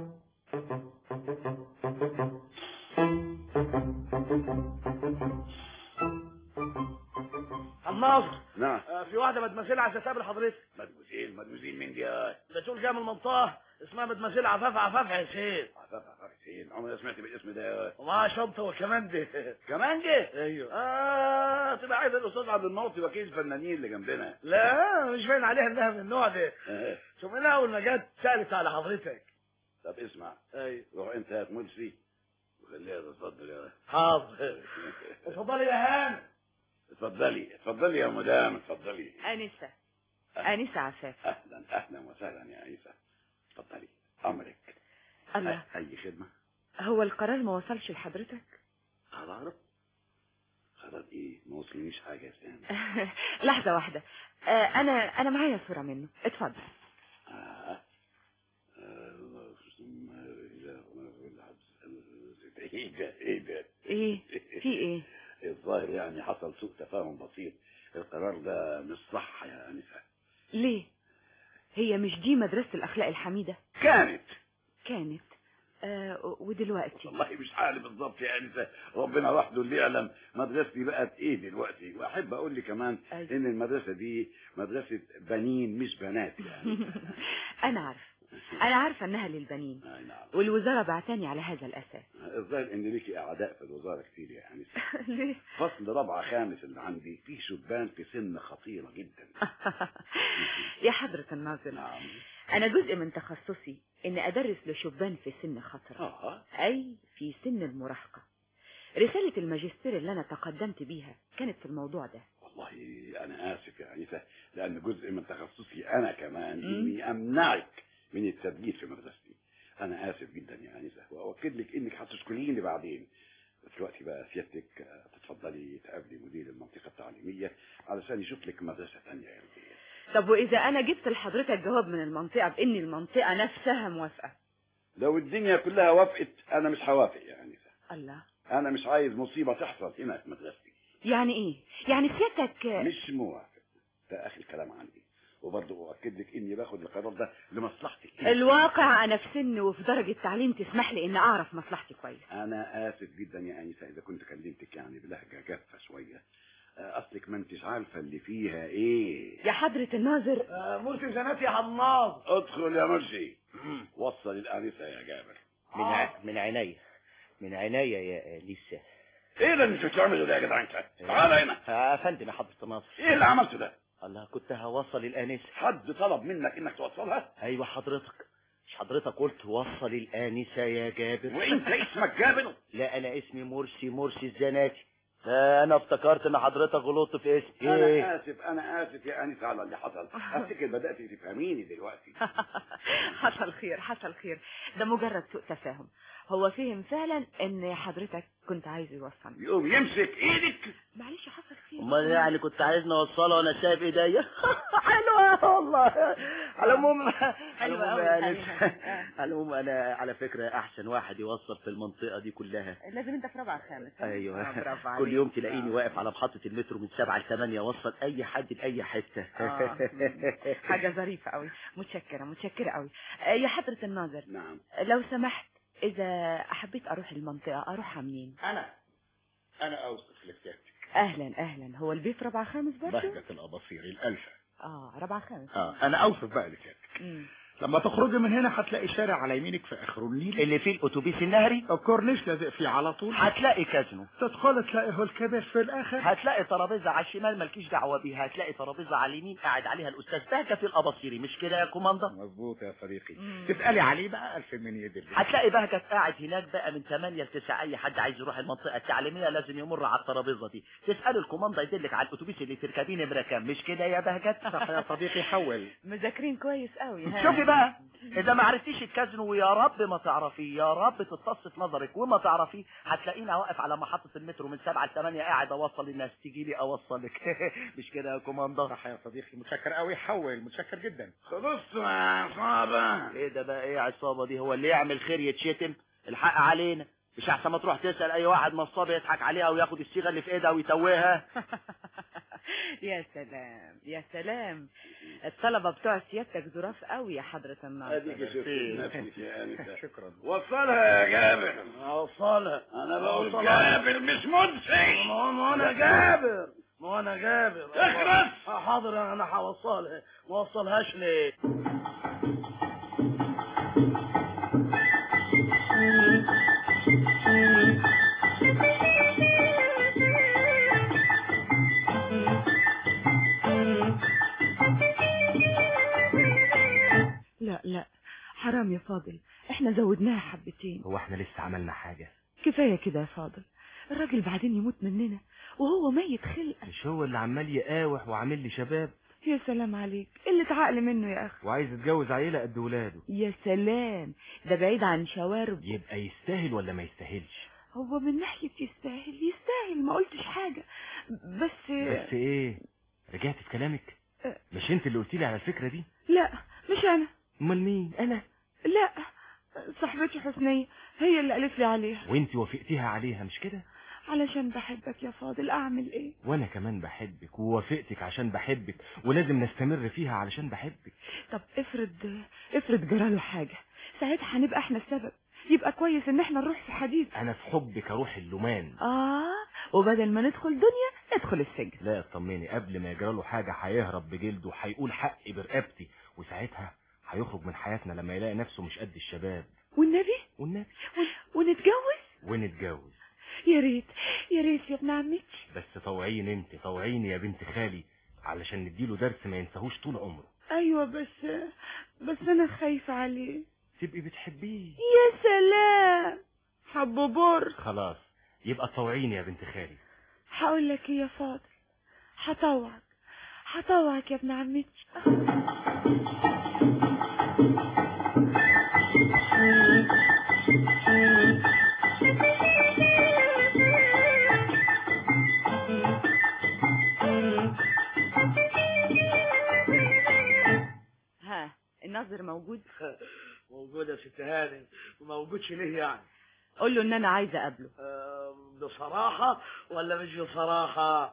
الناظر نعم آه، في واحده مدمسيل عايزه تقابل حضرتك مدموزيل مدموزيل مين دي يا بتقول جايه من المنطقه اسمها مدمسيل عفاف عفاف حسين عفاف عفاف حسين عمري ما سمعت بالاسم ده يا ومعاها شنطه وكمانجه كمانجه ايوه اه تبقى عايز الاستاذ عبد المعطي وكيل الفنانين اللي جنبنا لا مش باين عليها انها من النوع ده آه. شوف انها اول ما جت سالت على حضرتك طب اسمع ايوه روح انت هات ملسي وخليها تتفضل يا حاضر اتفضلي يا هان اتفضلي اتفضلي يا مدام اتفضلي انسه انسه عفاف اهلا اهلا وسهلا يا عيسى اتفضلي امرك الله أ- اي خدمه هو القرار ما وصلش لحضرتك قرار قرار ايه ما وصلنيش حاجه يا سام لحظه واحده آه، انا انا معايا صوره منه اتفضل آه. آه، ايه ده ايه ده ايه في ايه الظاهر يعني حصل سوء تفاهم بسيط القرار ده مش صح يا انسه ليه هي مش دي مدرسه الاخلاق الحميده كانت كانت آه ودلوقتي والله مش عارف بالظبط يا انسه ربنا وحده اللي يعلم مدرستي بقت ايه دلوقتي واحب اقول لي كمان أيوة. ان المدرسه دي مدرسه بنين مش بنات يعني انا عارفه انا عارفه انها للبنين اي نعم والوزاره بعتني على هذا الاساس الظاهر ان ليكي اعداء في الوزاره كتير يا انسه ليه فصل رابعه خامس اللي عندي فيه شبان في سن خطيره جدا يا حضره الناظر نعم انا جزء من تخصصي ان ادرس لشبان في سن خطره اه اي في سن المراهقه رساله الماجستير اللي انا تقدمت بيها كانت في الموضوع ده والله انا اسف يا انسه لان جزء من تخصصي انا كمان مم. اني امنعك من التدريس في مدرستي انا اسف جدا يا انسه واؤكد لك انك هتشكريني بعدين دلوقتي بقى سيادتك آه، تتفضلي تقابلي مدير المنطقه التعليميه علشان يشوف لك مدرسه ثانيه يا ولدي طب واذا انا جبت لحضرتك جواب من المنطقه بان المنطقه نفسها موافقه لو الدنيا كلها وافقت انا مش هوافق يا انسه الله انا مش عايز مصيبه تحصل هنا في مدرستي يعني ايه يعني سيادتك مش موافق ده اخر كلام عندي وبرضه اؤكد لك اني باخد القرار ده لمصلحتك انت. الواقع انا في سن وفي درجه تعليم تسمح لي ان اعرف مصلحتي كويس انا اسف جدا يا انسه اذا كنت كلمتك يعني بلهجه جافه شويه آه، اصلك ما انتش عارفه اللي فيها ايه يا حضره الناظر آه، مرسي زناتي يا حماد ادخل يا مرسي وصل الانسه يا جابر من ع... من عينيا من عينيا يا لسه ايه اللي انت بتعمله ده يا جدع انت تعال هنا يا فندم يا حضرة الناصر ايه اللي عملته ده الله كنت هوصل الآنسة حد طلب منك انك توصلها أيوة حضرتك مش حضرتك قلت وصل الآنسة يا جابر وانت اسمك جابر لا أنا اسمي مرسي مرسي الزناتي لا أنا افتكرت إن حضرتك غلطت في اسمي انا اسف انا اسف يا انسه على اللي حصل افتكر بدات تفهميني دلوقتي حصل خير حصل خير ده مجرد سوء تفاهم هو فهم فعلا ان حضرتك كنت عايز يوصلني يقوم يمسك ايدك معلش حصل خير امال يعني كنت عايزني اوصلها وانا سايب ايديا حلوه والله على العموم على حلوة العموم أوي يا الحقيقة. أنسة، على العموم انا على فكره احسن واحد يوصل في المنطقه دي كلها لازم انت في رابعه خامس ها؟ آه، ايوه برافو كل عليك. يوم تلاقيني واقف على محطه المترو من سبعة لثمانية اوصل اي حد لاي حته آه. حاجه ظريفه قوي متشكره متشكره قوي آه، يا حضره الناظر نعم لو سمحت اذا حبيت اروح المنطقه اروحها منين انا انا اوصف لسيادتك اهلا اهلا هو البيت في رابعه خامس برضه بهجة الاباصير الالفة اه رابعه خامس اه انا اوصف بقى لسيادتك مم. لما تخرجي من هنا هتلاقي شارع على يمينك في اخره النيل اللي فيه الاتوبيس النهري الكورنيش لازق فيه على طول هتلاقي كازينو تدخل تلاقي هو الكبير في الاخر هتلاقي ترابيزه على الشمال مالكيش دعوه بيها هتلاقي ترابيزه على اليمين قاعد عليها الاستاذ بهجه في الاباصيري مش كده يا كوماندا مظبوط يا صديقي مم. تسالي عليه بقى الف من يد الله هتلاقي بهجة قاعد هناك بقى من 8 ل 9 اي حد عايز يروح المنطقه التعليميه لازم يمر على الترابيزه دي تسال الكوماندا يدلك على الاتوبيس اللي تركبيه نمره كام مش كده يا بهجت صح يا صديقي حول مذاكرين كويس قوي ها شوفي بقى اذا ما عرفتيش الكازينو ويا رب ما تعرفيه يا رب تتص في نظرك وما تعرفيه هتلاقيني واقف على محطه المترو من 7 ل 8 قاعد اوصل الناس تيجي لي اوصلك مش كده يا كوماندا صح يا صديقي متشكر قوي حول متشكر جدا خلاص يا عصابه ايه ده بقى ايه عصابه دي هو اللي يعمل خير يتشتم الحق علينا مش احسن ما تروح تسال اي واحد نصاب يضحك عليها وياخد الصيغه اللي في ايدها ويتوهها يا سلام يا سلام الطلبة بتوع سيادتك ظراف قوي يا حضرة الناظر اديك شفت نفسك يا انسه شكرا وصلها يا جابر اوصلها انا بقول وصلها. جابر مش منسي ما ما انا جابر ما انا جابر اخرس. آه، حاضر انا هوصلها ما اوصلهاش ليه لا لا حرام يا فاضل احنا زودناها حبتين هو احنا لسه عملنا حاجة كفاية كده يا فاضل الراجل بعدين يموت مننا وهو ميت خلقة مش هو اللي عمال يقاوح وعامل لي شباب يا سلام عليك قلة عقل منه يا أخي وعايز يتجوز عيلة قد ولاده يا سلام ده بعيد عن شوارب يبقى يستاهل ولا ما يستاهلش هو من ناحية يستاهل يستاهل ما قلتش حاجة بس بس ايه رجعت في كلامك مش انت اللي قلت لي على الفكرة دي لا مش أنا امال مين انا لا صاحبتي حسنية هي اللي قالت لي عليها وانت وافقتيها عليها مش كده علشان بحبك يا فاضل أعمل إيه وانا كمان بحبك ووافقتك عشان بحبك ولازم نستمر فيها علشان بحبك طب افرض افرض جراله حاجة ساعتها هنبقى احنا السبب يبقى كويس ان احنا نروح في حديث انا في حبك اروح اللومان اه وبدل ما ندخل دنيا ندخل السجن لا اطمني قبل ما يجراله حاجة هيهرب بجلده هيقول حقي برقبتي وساعتها هيخرج من حياتنا لما يلاقي نفسه مش قد الشباب والنبي والنبي ون... ونتجوز ونتجوز يا ريت يا ريت يا ابن عمتي بس طوعين انت طوعيني يا بنت خالي علشان نديله درس ما ينساهوش طول عمره ايوه بس بس انا خايفة عليه تبقي بتحبيه يا سلام حبه بر خلاص يبقى طوعيني يا بنت خالي هقول لك ايه يا فاضل هطوعك هطوعك يا ابن عمتي ها الناظر موجود موجود يا ست هانم وما موجودش ليه يعني قول له ان انا عايزه اقابله آه، بصراحة ولا مش بصراحة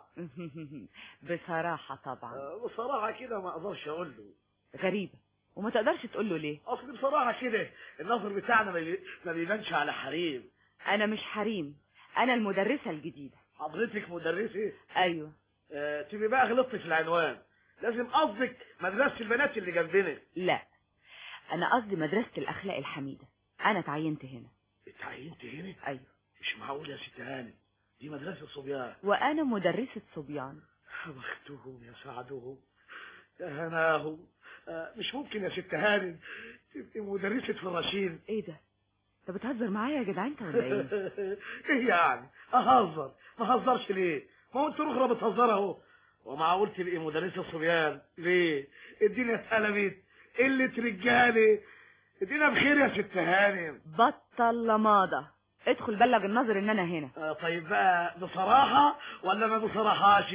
بصراحة طبعا آه، بصراحة كده ما اقدرش اقول له غريبة وما تقدرش تقول له ليه اصل بصراحة كده النظر بتاعنا ما بي- ما بيبانش على حريم انا مش حريم انا المدرسة الجديدة حضرتك مدرسة ايوه آه، تبقى بقى غلطت في العنوان لازم قصدك مدرسة البنات اللي جنبنا لا انا قصدي مدرسة الاخلاق الحميدة انا اتعينت هنا اتعينت هنا ايوه مش معقول يا ست هانم دي مدرسة صبيان وانا مدرسة صبيان بختهم يا سعدهم يا هناهم آه، مش ممكن يا ست هانم تبقي مدرسة فراشين ايه ده انت بتهزر معايا يا جدع انت ولا ايه ايه يعني اهزر ما هزرش ليه ما هو انت الاخرى بتهزر اهو ومعقول تبقي مدرسة صبيان ليه الدنيا اتقلبت قلة رجالة الدنيا بخير يا ست هانم بطل لماضة ادخل بلغ الناظر ان انا هنا آه، طيب بقى بصراحة ولا ما بصراحاش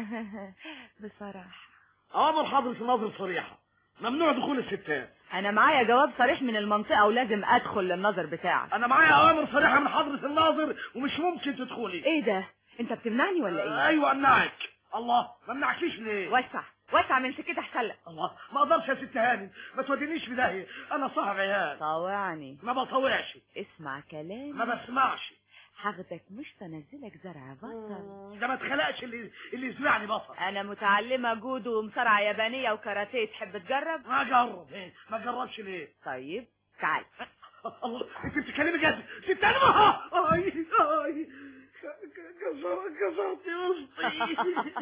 بصراحة اوامر حضرة الناظر صريحة ممنوع دخول الستات انا معايا جواب صريح من المنطقة ولازم ادخل للنظر بتاعك انا معايا اوامر صريحة من حضرة الناظر ومش ممكن تدخلي ايه ده انت بتمنعني ولا ايه ايوه امنعك الله ما امنعكيش ليه وسع وسع من سكتي احسن لك الله ما اقدرش يا ست هاني ما تودينيش في داهيه انا صاحب عيال طاوعني ما بطوعش اسمع كلامي ما بسمعش هاخدك مش تنزلك زرع بطل ده ما اتخلقش اللي اللي يسمعني بطل انا متعلمة جودو ومصارعة يابانية وكاراتيه تحب تجرب ما اجرب إيه؟ ما جربش ليه طيب تعال الله انت بتتكلمي جد ست هاني اي اي كسرت كسرت وسطي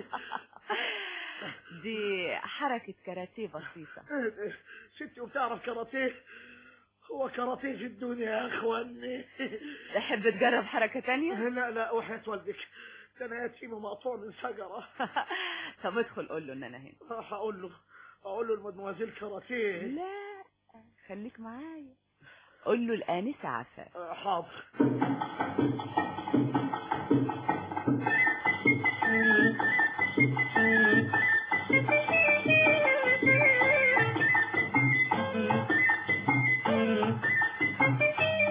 دي حركة كاراتيه بسيطة ستي وبتعرف كاراتيه هو كاراتيه في الدنيا يا اخواني تحب تجرب حركة تانية لا لا وحياة والدك ده انا يتيم ومقطوع من شجرة طب ادخل قول له ان انا هنا هقول له هقول له المدموزيل كاراتيه لا خليك معايا قول له الآنسة عفاف آه، حاضر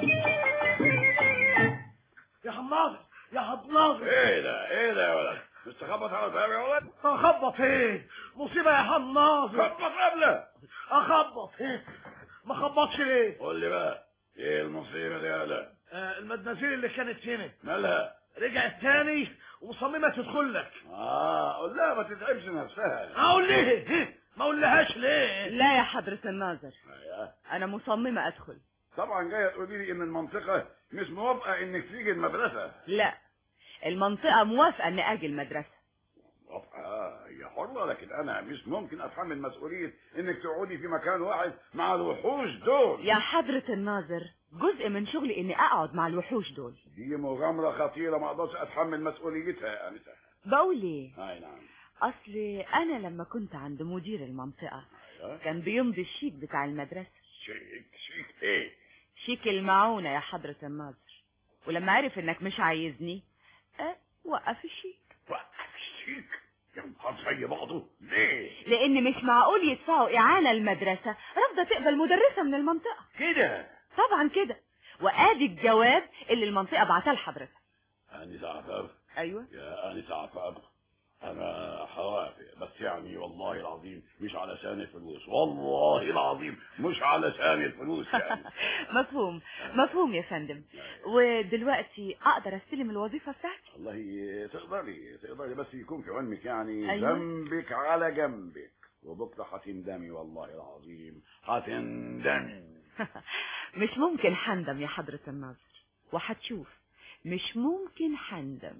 يا حماضر يا حماضر ايه ده ايه ده يا ولد مش مش تخبط على الباب يا ولد اخبط ايه مصيبه يا حناظر خبط قبله اخبط ايه ما خبطش ليه قول لي بقى ايه المصيبه دي يا لا آه المدمزيل اللي كانت هنا مالها رجعت تاني ومصممه تدخل لك اه قول لها ما تتعبش نفسها اقول ليه إيه؟ ما اقولهاش ليه لا يا حضرة الناظر أيوة. أنا مصممة أدخل طبعا جايه تقولي لي ان المنطقه مش موافقه انك تيجي المدرسه لا المنطقة موافقة إني أجي المدرسة موافقه هي حره لكن انا مش ممكن اتحمل مسؤوليه انك تقعدي في مكان واحد مع الوحوش دول يا حضرة الناظر جزء من شغلي إني أقعد مع الوحوش دول دي مغامره خطيره ما اقدرش اتحمل مسؤوليتها يا انسه بقول إيه اي نعم أصل أنا لما كنت عند مدير المنطقة أيوة. كان بيمضي الشيك بتاع المدرسة شيك شيك ايه شيك المعونة يا حضرة الناظر ولما عرف إنك مش عايزني أه وقف الشيك وقف الشيك يا نهار زي بعضه ليه لأن مش معقول يدفعوا إعانة المدرسة رافضة تقبل مدرسة من المنطقة كده طبعا كده وآدي الجواب اللي المنطقة بعتها لحضرتك انسه عفاف أيوة يا انسه عفاف انا هوافق بس يعني والله العظيم مش علشان الفلوس والله العظيم مش علشان الفلوس يعني مفهوم مفهوم يا فندم ودلوقتي أقدر أستلم الوظيفة بتاعتي والله تقدري تقدري بس يكون في علمك يعني أيوة. ذنبك على جنبك وبكره هتندمي والله العظيم هتندمي مش ممكن حندم يا حضرة الناظر وهتشوف مش ممكن حندم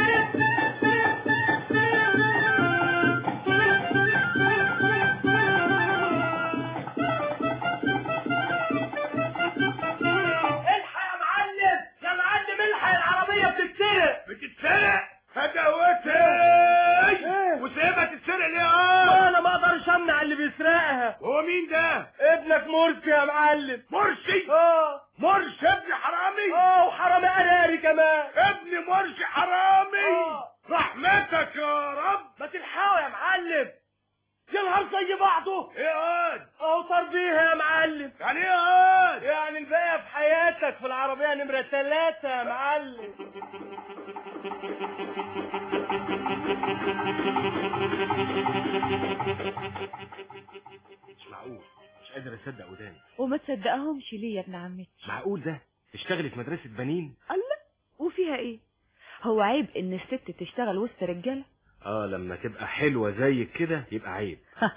الحق يا معلم يا معلم الحق العربيه بتتسرق بتتسرق هدوتي وسيبها تتسرق ليه اه انا ما اقدرش امنع اللي بيسرقها هو مين ده ابنك مرسي يا معلم مرسي اه مرسي ابن حرامي اه وحرامي قراري كمان ابن مرسي حرامي آه. رحمتك يا رب ما تلحقوا يا معلم يا نهار زي بعضه ايه هاد اهو تربيها يا معلم يعني ايه هاد يعني الباقي في حياتك في العربية نمرة ثلاثة يا معلم مش معقول مش قادر اصدق وداني وما تصدقهمش ليه يا ابن عمتي معقول ده تشتغلي في مدرسة بنين الله وفيها ايه هو عيب ان الست تشتغل وسط رجاله اه لما تبقى حلوة زيك كده يبقى عيب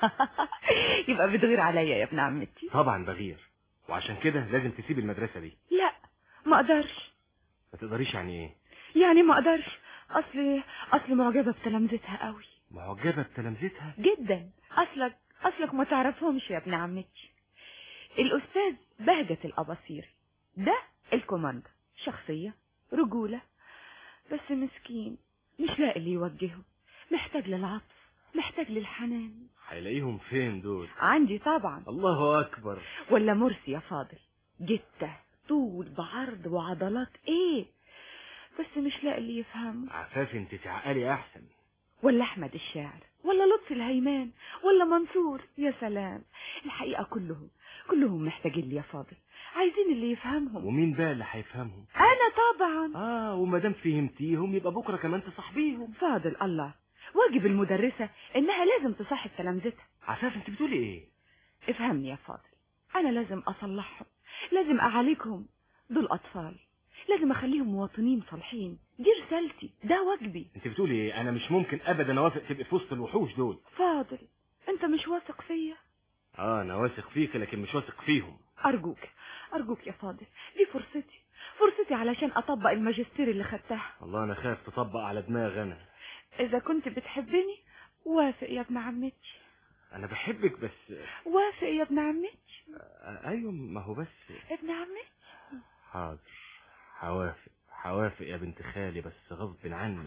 يبقى بتغير عليا يا ابن عمتي طبعا بغير وعشان كده لازم تسيب المدرسة دي لا ما اقدرش ما تقدريش يعني ايه يعني ما اقدرش اصل اصل معجبه بتلامذتها قوي معجبة بتلامذتها جدا اصلك اصلك ما تعرفهمش يا ابن عمتي الاستاذ بهجة الاباصيري ده الكوماندر شخصية رجولة بس مسكين مش لاقي اللي يوجهه محتاج للعطف محتاج للحنان هيلاقيهم فين دول عندي طبعا الله اكبر ولا مرسي يا فاضل جته طول بعرض وعضلات ايه بس مش لاقي اللي يفهمه عفاف انت تعقلي احسن ولا احمد الشاعر ولا لطفي الهيمان ولا منصور يا سلام الحقيقة كلهم كلهم محتاجين لي يا فاضل عايزين اللي يفهمهم ومين بقى اللي هيفهمهم انا طبعا اه وما دام فهمتيهم يبقى بكره كمان تصاحبيهم فاضل الله واجب المدرسة انها لازم تصاحب تلامذتها عفاف انت بتقولي ايه افهمني يا فاضل انا لازم اصلحهم لازم اعالجهم دول اطفال لازم اخليهم مواطنين صالحين دي رسالتي ده واجبي انت بتقولي ايه انا مش ممكن ابدا اوافق تبقي في وسط الوحوش دول فاضل انت مش واثق فيا اه انا واثق فيك لكن مش واثق فيهم ارجوك ارجوك يا فاضل دي فرصتي فرصتي علشان اطبق الماجستير اللي خدتها والله انا خايف تطبق على دماغ انا اذا كنت بتحبني وافق يا ابن عمتي انا بحبك بس وافق يا ابن عمتي آه ايوه ما هو بس ابن عمتي حاضر هوافق هوافق يا بنت خالي بس غصب عني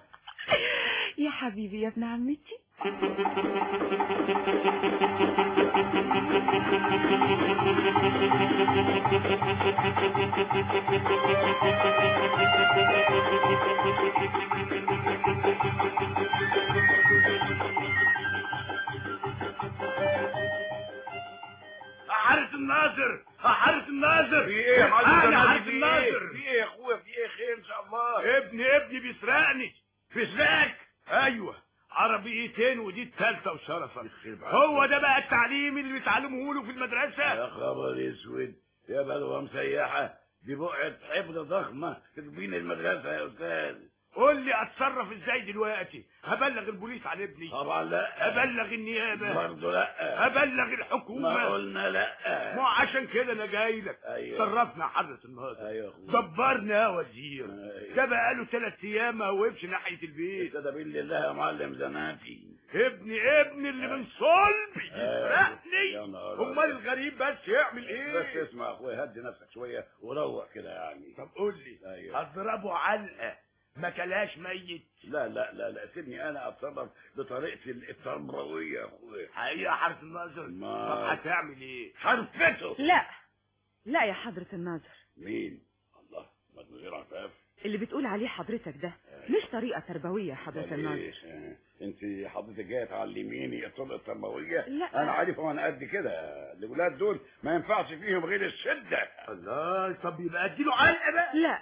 يا حبيبي يا ابن عمتي حارس الناصر حارس الناصر في ايه يا معلم انا جمال؟ حارس في ايه الناصر في ايه يا اخويا في ايه خير ان شاء الله ابني ابني بيسرقني بيسرقك ايوه عربيتين ودي الثالثه وشرفا هو ده بقى التعليم اللي بيتعلموه له في المدرسه يا خبر اسود يا بلوى مسيحة دي بقعة حفظ ضخمة تكبين المدرسة يا أستاذ قول لي اتصرف ازاي دلوقتي هبلغ البوليس على ابني طبعا لا هبلغ النيابه برضه لا هبلغ الحكومه ما قلنا لا ما عشان كده انا جاي لك أيوة. صرفنا حضرة النهارده ايوه يا أخويا. دبرنا يا وزير ده بقاله ثلاث ايام ما هوبش ناحيه البيت ده بالله يا معلم زناتي ابني ابني اللي من صلبي أيوة. يسرقني يا نهار امال الغريب بس يعمل ايه بس اسمع يا اخويا هدي نفسك شويه وروق كده يعني طب قول لي ايوه هضربه علقه ما كلاش ميت لا لا لا لا سيبني انا اتصرف بطريقتي التربويه يا اخويا حقيقه حرف النظر ما- طب هتعمل ايه حرفته لا لا يا حضرة الناظر مين الله مدمزير عفاف اللي بتقول عليه حضرتك ده مش طريقة تربوية يا حضرة الناظر ليش انت حضرتك جايه تعلميني الطرق التربويه لا. انا عارف وانا قد كده الاولاد دول ما ينفعش فيهم غير الشده الله طب يبقى اديله علقه بقى لا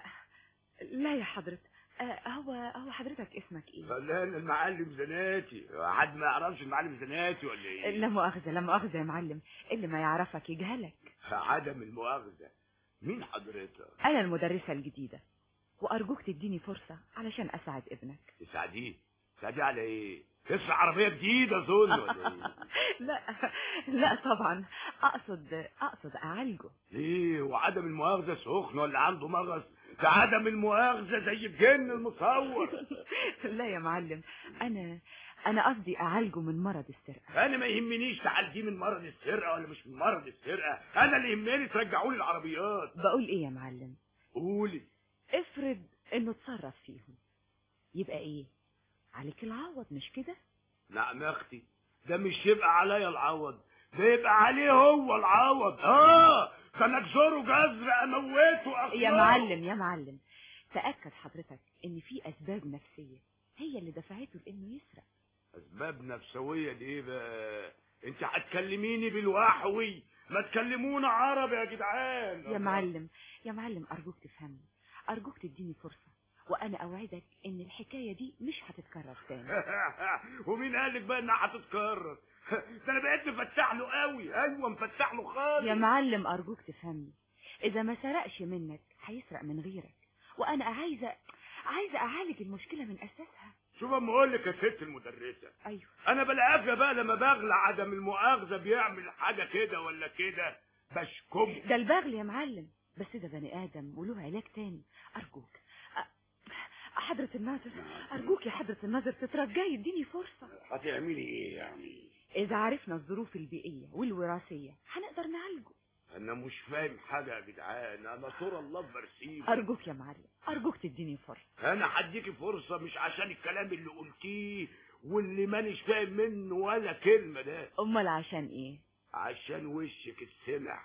لا يا حضرة آه، هو هو حضرتك اسمك ايه لا لا المعلم زناتي حد ما يعرفش المعلم زناتي ولا ايه لا مؤاخذة لا مؤاخذة يا معلم اللي ما يعرفك يجهلك عدم المؤاخذه مين حضرتك أنا المدرسة الجديدة وأرجوك تديني فرصة علشان أساعد ابنك تساعديه تساعديه على ايه تسرق عربيه جديده اظن ولا ايه لا لا طبعا أقصد أقصد أعالجه ليه وعدم المؤاخذه سخن ولا عنده مغص ده عدم المؤاخذه زي الجن المصور لا يا معلم أنا أنا قصدي أعالجه من مرض السرقة انا ما يهمنيش تعالجيه من مرض السرقه ولا مش من مرض السرقه انا اللي يهمني ترجعوا لي العربيات بقول إيه يا معلم قولي افرض إنه اتصرف فيهم يبقى إيه عليك العوض مش كده نعم يا اختي ده مش يبقى عليا العوض ده يبقى عليه هو العوض اه كان اكسره جزر اموته اخلص يا معلم يا معلم تأكد حضرتك إن في أسباب نفسية هي اللي دفعته لإنه يسرق اسباب نفسويه ليه بقى انت هتكلميني بالوحوي ما تكلمونا عربي يا جدعان يا معلم يا معلم أرجوك تفهمني أرجوك تديني فرصة وأنا أوعدك إن الحكاية دي مش هتتكرر تاني ومين قال لك بقى انها هتتكرر ده انا بقيت مفتح له قوي ايوه مفتح له خالص يا معلم أرجوك تفهمني إذا ما سرقش منك هيسرق من غيرك وأنا عايزة عايزة أعالج المشكلة من أساسها شوف اما اقول لك يا ست المدرسه أيوه انا بلاقيها بقى لما بغلى عدم المؤاخذه بيعمل حاجه كده ولا كده بشكمه ده البغل يا معلم بس ده بني آدم وله علاج تاني أرجوك أ- حضرة الناظر أرجوك يا حضرة الناظر تترجاي اديني فرصة هتعملي ايه يعني إذا عرفنا الظروف البيئية والوراثية هنقدر نعالجه انا مش فاهم حاجه يا جدعان انا طول الله برسيم أرجوك يا معلم أرجوك تديني فرصة انا هديكي فرصه مش عشان الكلام اللي قلتيه واللي مانيش فاهم منه ولا كلمه ده أمال عشان إيه عشان وشك السمع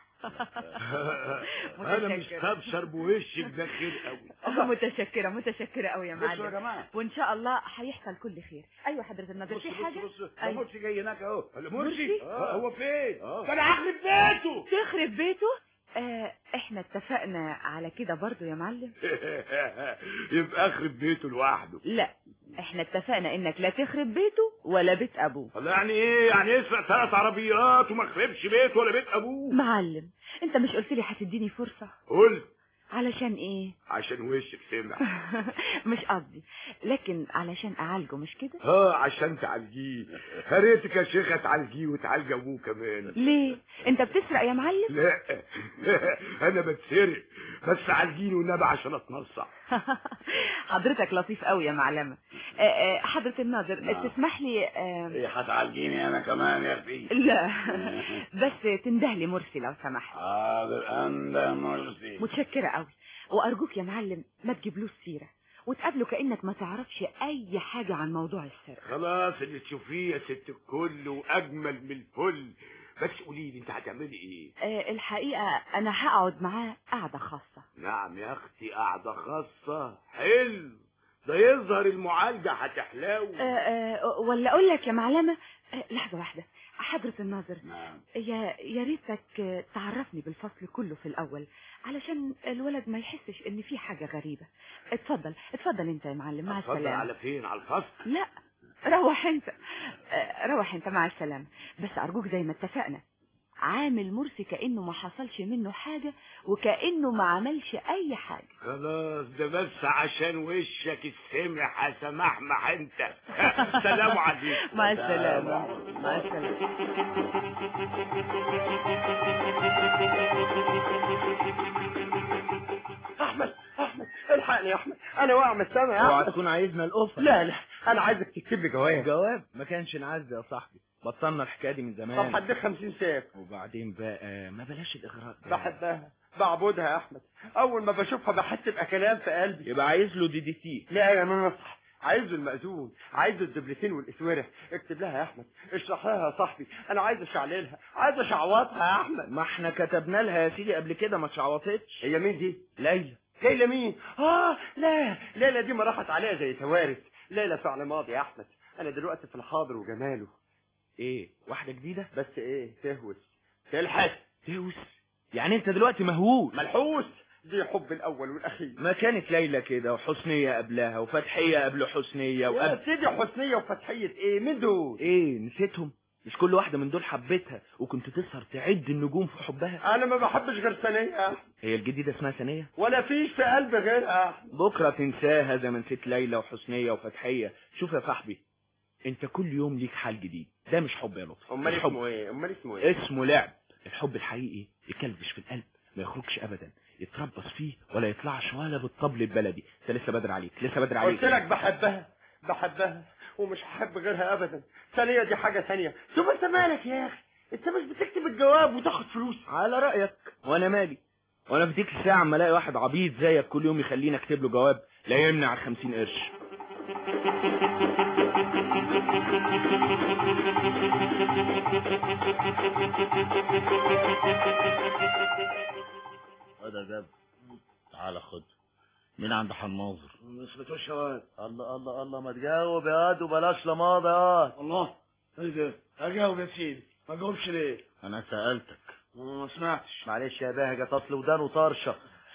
انا متشكرة. مستبشر بوشك ده خير قوي متشكرة متشكرة قوي يا بصوا معلم يا جماعة. وإن شاء الله هيحصل كل خير أيوة حضرة الناظر في حاجة بص بص أيوة. مرسي جاي هناك اهو مرسي آه. هو فين آه. ده انا هخرب بيته تخرب بيته آه احنا اتفقنا على كده برضو يا معلم يبقى اخرب بيته لوحده لا احنا اتفقنا انك لا تخرب بيته ولا بيت ابوه والله يعني ايه يعني يسرق ثلاث عربيات وما يخربش بيته ولا بيت ابوه معلم انت مش قلت لي هتديني فرصة قلت علشان ايه عشان وشك سمع مش قصدي لكن علشان اعالجه مش كده اه عشان تعالجيه يا ريتك يا شيخه تعالجيه وتعالج ابوه كمان ليه انت بتسرق يا معلم لا انا بتسرق بس عالجيني والنبي عشان اتنصح حضرتك لطيف قوي يا معلمة آه، آه، حضرة الناظر نعم. تسمح لي آه، ايه هتعالجيني انا كمان يا اختي لا بس تندهلي مرسي لو سمحت حاضر انده مرسي متشكرة قوي وأرجوك يا معلم ما تجيبلوش سيرة وتقابله كأنك ما تعرفش أي حاجة عن موضوع السرقة خلاص اللي تشوفيه يا ست الكل واجمل من الفل بس قولي لي انت هتعملي ايه آه، الحقيقة أنا هقعد معاه قعدة خاصة نعم يا اختي قاعده خاصه حلو ده يظهر المعالجه هتحلاوي آه، آه، ولا أقول لك يا معلمة آه، لحظة واحدة حضرة الناظر نعم يا يا ريتك آه، تعرفني بالفصل كله في الأول علشان الولد ما يحسش إن في حاجة غريبة اتفضل اتفضل أنت يا معلم مع اتفضل السلامة على فين على الفصل لا روح انت آه، روح انت مع السلامة بس ارجوك زي ما اتفقنا عامل مرسي كأنه ما حصلش منه حاجة وكأنه ما عملش اي حاجة خلاص ده بس عشان وشك السمح يا سمحمح انت سلام عليكم مع السلامة مع السلامة احمد احمد الحقني يا احمد انا واقع من السما يا اوعى احمد تكون عايزنا القفة لا لا انا عايزك تكتب لي جواب جواب ما كانش نعز يا صاحبي بطلنا الحكايه دي من زمان طب هديك 50 سيف وبعدين بقى ما بلاش الاغراء ده بحبها بعبدها يا احمد اول ما بشوفها بحس باكلام في قلبي يبقى عايز له دي دي تي لا يا نصح عايزه المأذون عايزه الدبلتين والاسوره اكتب لها يا احمد اشرح لها يا صاحبي انا عايز اشعللها عايز اشعوطها يا احمد ما احنا كتبنا لها يا سيدي قبل كده ما اتشعوطتش هي مين دي ليلى ليلى مين اه لا ليلى دي ما راحت عليها زي توارث ليلى فعل ماضي يا احمد انا دلوقتي في الحاضر وجماله ايه واحده جديده بس ايه تهوس تلحس تهوس يعني انت دلوقتي مهووس ملحوس دي حب الاول والاخير ما كانت ليلى كده وحسنية قبلها وفتحية قبل حسنية يا وقبل سيدي حسنية وفتحية ايه مين دول ايه نسيتهم مش كل واحدة من دول حبيتها وكنت تسهر تعد النجوم في حبها انا ما بحبش غير ثانية هي الجديدة اسمها ثانية ولا فيش في قلبي غيرها بكرة تنساها زي ما نسيت ليلى وحسنية وفتحية شوف يا صاحبي انت كل يوم ليك حال جديد ده مش حب يا لطفي امال الحب اسمه ايه امال اسمه ايه اسمه لعب الحب الحقيقي يكلبش في القلب ما يخرجش ابدا يتربص فيه ولا يطلعش ولا بالطبل البلدي انت لسه بدري عليك لسه بدري عليك قلت لك بحبها بحبها ومش هحب غيرها ابدا ثانية دي حاجة ثانية شوف انت مالك يا اخي انت مش بتكتب الجواب وتاخد فلوس على رأيك وانا مالي وانا في ديك الساعة اما الاقي واحد عبيط زيك كل يوم يخليني اكتب له جواب لا يمنع الخمسين قرش هذا جاب تعال خد مين عند حناظر ما سمعتوش يا واد الله الله الله ما تجاوب يا واد وبلاش لماضي يا واد الله ايه ده اجاوب يا سيدي ما جاوبش ليه انا سألتك ما سمعتش معلش يا بهجة اصل ودانه طرشة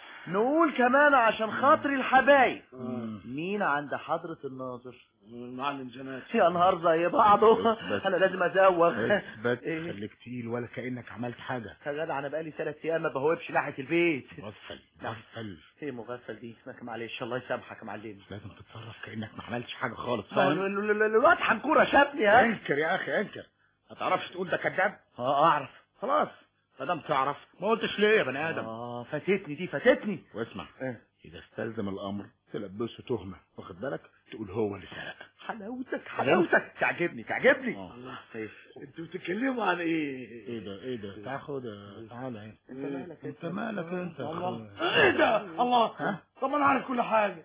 نقول كمان عشان خاطر الحبايب مين عند حضرة الناظر المعلم جنات يا نهار زي بعضه اثبت. انا لازم ازوغ اثبت إيه؟ خليك تقيل ولا كأنك عملت حاجة يا جدع انا بقالي ثلاث ايام ما بهوبش ناحية البيت غفل نعم. غفل ايه مغفل دي اسمك معلش الله يسامحك يا معلم لازم تتصرف كأنك ما عملتش حاجة خالص ما هو فاهم ال- ال- ال- الواد حنكورة شافني ها انكر يا اخي انكر ما تعرفش تقول ده كذاب اه اعرف خلاص ما دام تعرف ما قلتش ليه يا بني ادم اه فاتتني دي فاتتني واسمع إيه؟ اذا استلزم الامر تلبسه تهمة واخد بالك تقول هو اللي سرق حلاوتك حلاوتك تعجبني تعجبني آه. إيه؟ انتوا بتتكلموا عن ايه ايه ده ايه ده تاخد تعالى هنا انت مالك انت مالك انت يا الله أخويا؟ ايه ده الله ها؟ طب انا عارف كل حاجة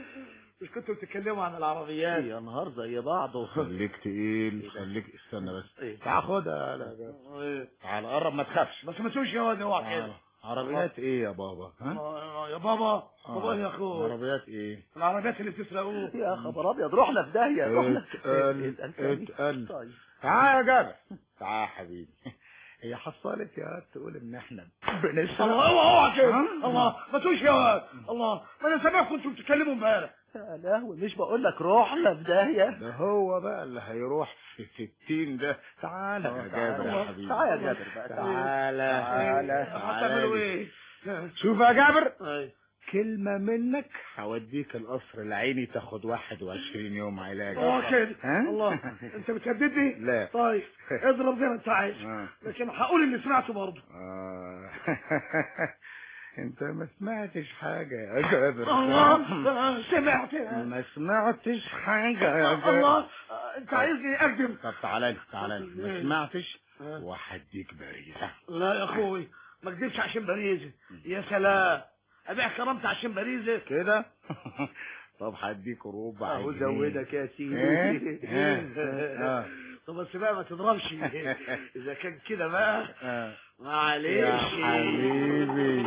مش كنتوا بتتكلموا عن العربيات يا نهار زي بعضه خليك تقيل خليك استنى بس إيه؟ تعال خدها لا إيه؟ تعال قرب ما تخافش بس ما تسويش يا واد اوعى كده تعال. عربيات ايه يا بابا ها آه، يا بابا بابا يا اخويا عربيات ايه العربيات اللي بتسرقوه يا خبر ابيض رحنا في داهيه رحنا اتقل اسأل تاني. اتقل طيب تعال يا جابر تعال يا حبيبي هي حصلت يا واد تقول ان احنا بنسرق الله اوعى اوعى كده ها؟ الله ما تسويش يا واد الله ما انا سامعكم انتوا بتتكلموا امبارح يا لهوي مش بقول لك رحنا في داهيه ده هو بقى اللي هيروح في ستين ده تعالى يا جابر يا حبيبي تعال يا جابر بقى تعالى تعالى هتعملوا ايه شوف يا جابر أيوة. كلمة منك هوديك القصر العيني تاخد 21 يوم علاج اه كده ها؟ الله انت بتهددني لا طيب اضرب زي ما انت عايز آه. لكن هقول اللي سمعته برضه آه. انت ما سمعتش حاجة يا جابر الله سمعت ما سمعتش حاجة يا جابر الله انت عايزني اكذب طب تعالى لي تعالى لي ما سمعتش وهديك باريزة لا يا اخوي ما اكذبش عشان باريزه يا سلام ابيع كرامتي عشان باريزه كده طب هديك ربع اهو جنيه. زودك يا إيه؟ سيدي آه. طب بس بقى ما تضربش اذا كان كده بقى آه. يا معلش حبيبي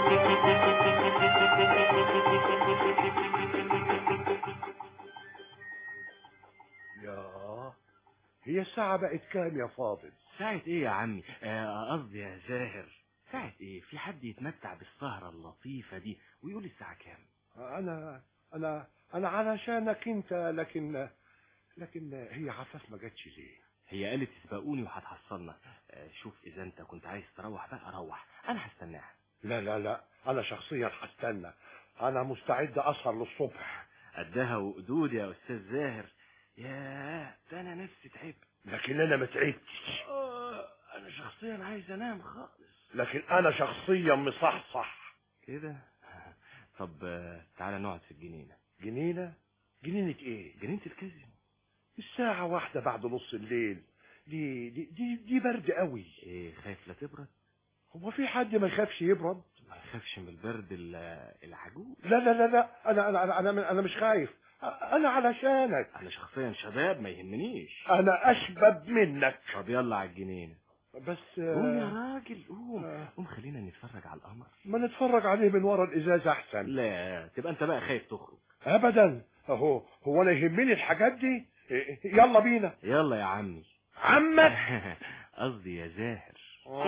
يا هي الساعة بقت كام يا فاضل ساعة ايه يا عمي آه، قصدي يا زاهر ساعة ايه في حد يتمتع بالسهرة اللطيفة دي ويقول الساعة كام انا انا انا علشانك انت لكن لكن هي عفاف ما جاتش ليه هي قالت تسبقوني وهتحصلنا آه، شوف اذا انت كنت عايز تروح بقى روح انا هستناها لا لا لا انا شخصيا هستنى انا مستعد اسهر للصبح قدها وقدود يا استاذ زاهر ياه ده انا نفسي تعبت لكن انا ما تعبتش آه، انا شخصيا عايز انام خالص لكن انا شخصيا مصحصح كده طب آه، تعالى نقعد في الجنينه جنينه جنينه ايه جنينه الكازينو الساعه واحدة بعد نص الليل دي دي دي, دي برد قوي ايه خايف لا تبرد هو في حد ما يخافش يبرد ما يخافش من البرد ال- العجوز لا لا لا لا انا انا انا انا, أنا مش خايف انا علشانك انا شخصيا شباب ما يهمنيش انا اشبب منك طب يلا على الجنينه بس قوم يا راجل قوم قوم خلينا نتفرج على القمر ما نتفرج عليه من ورا الازاز احسن لا تبقى انت بقى خايف تخرج ابدا اهو هو انا يهمني الحاجات دي إيه، يلا بينا يلا يا عمي عمك قصدي يا زاهر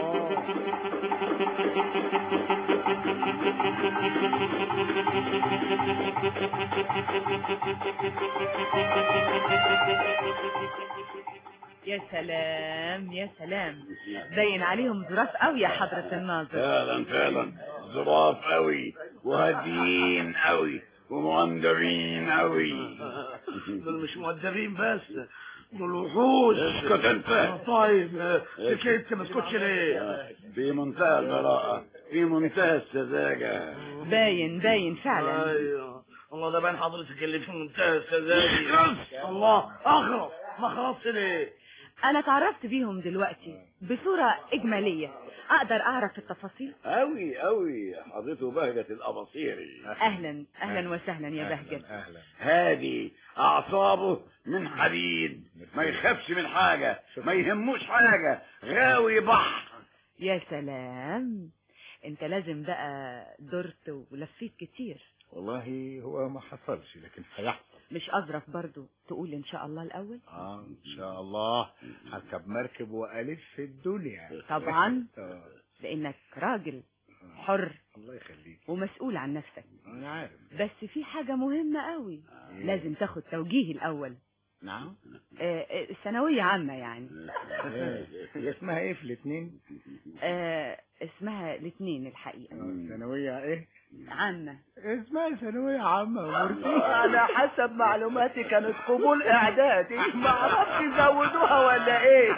يا سلام يا سلام باين عليهم ظراف قوي يا حضرة الناظر فعلا فعلا ظراف قوي وهاديين قوي ومؤدبين قوي دول مش مؤدبين بس دول وحوش اسكت انت طيب سكت ما اسكتش ليه في منتهى البراءة في منتهى السذاجة باين باين فعلا ايوه والله ده باين حضرتك اللي في منتهى السذاجة الله اغرب ما خلصت ليه انا اتعرفت بيهم دلوقتي بصورة اجمالية اقدر اعرف التفاصيل قوي قوي حضرته بهجة الأباصيري اهلا اهلا وسهلا يا بهجت اهلا هادي أعصابه من حديد ما يخافش من حاجة ما يهموش حاجة غاوي بحر يا سلام انت لازم بقى درت ولفيت كتير والله هو ما حصلش لكن هيحصل مش اظرف برضو تقول ان شاء الله الاول اه ان شاء الله هركب مركب والف في الدنيا طبعا آه، لانك راجل حر الله يخليك ومسؤول عن نفسك انا عارف بس في حاجة مهمة قوي لازم تاخد توجيه الاول نعم آه، آه، ثانوية عامة يعني إيه، هي اسمها ايه في الاثنين آه، اسمها الاثنين الحقيقة ثانوية ايه عامة اسمها ثانوية عامة يا مرسي على حسب معلوماتي كانت قبول اعدادي ما اعرفش يزودوها ولا ايه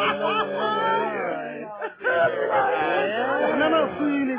احنا ناقصينك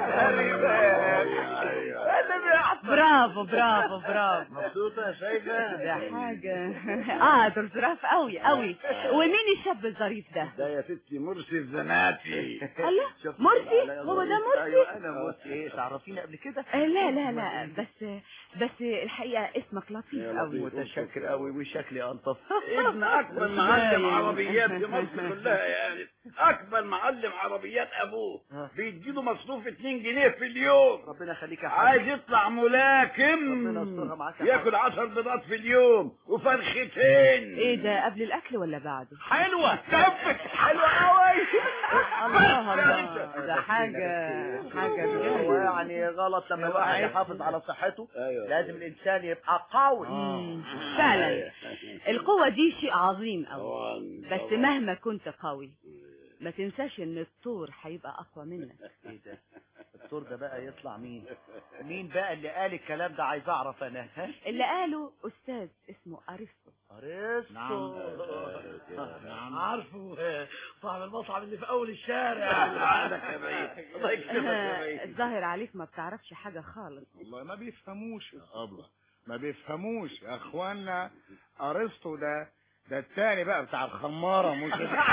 برافو برافو برافو مبسوطة يا شايفة ده حاجة اه دول ظراف قوي قوي ومين الشاب الظريف ده ده يا ستي مرسي في زناتي الله مرسي هو ده مرسي انا مرسي ايه تعرفيني قبل كده آه، لا لا لا بس بس الحقيقة اسمك لطيف قوي متشكر قوي وشكلي الطف ابن اكبر معلم عربيات في مصر كلها يعني اكبر معلم عربيات ابوه بيديله مصروف 2 جنيه في اليوم ربنا يخليك يا حاج عايز يطلع ملاكم ربنا يسترها معاك يا ياكل 10 بيضات في اليوم وفرختين ايه ده قبل الاكل ولا بعده حلوه كفك حلوة قوي الله الله ده حاجة حاجة هو بجد يعني غلط لما الواحد يحافظ على صحته أيوة. لازم الانسان يبقى قوي مم، فعلا القوة دي شيء عظيم قوي طبعاً، بس طبعاً. مهما كنت قوي ما تنساش ان الطور هيبقى اقوى منك ايه ده الدكتور ده بقى يطلع مين مين بقى اللي قال الكلام ده عايز اعرف انا ها اللي قاله استاذ اسمه ارسطو ارسطو نعم عارفه صاحب المطعم اللي في اول الشارع سبحانك يا بعيد الله يكرمك يا آه، بعيد الظاهر عليك ما بتعرفش حاجة خالص والله ما بيفهموش يا أبلة ما بيفهموش يا اخوانا ارسطو ده ده التاني بقى بتاع الخمارة مش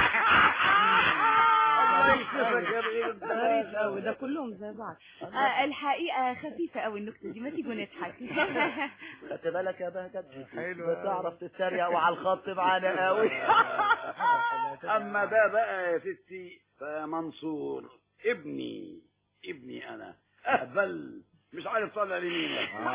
الله يكرمك يا بعيد غريب قوي ده كلهم زي بعض آه الحقيقة خفيفة قوي النكتة دي ما تيجوا نضحك خدت بالك يا بهجت حلو بتعرف تتريق وعلى الخط معانا قوي اما ده بقى يا ستي فمنصور ابني ابني انا اهبل مش عارف طالع لمين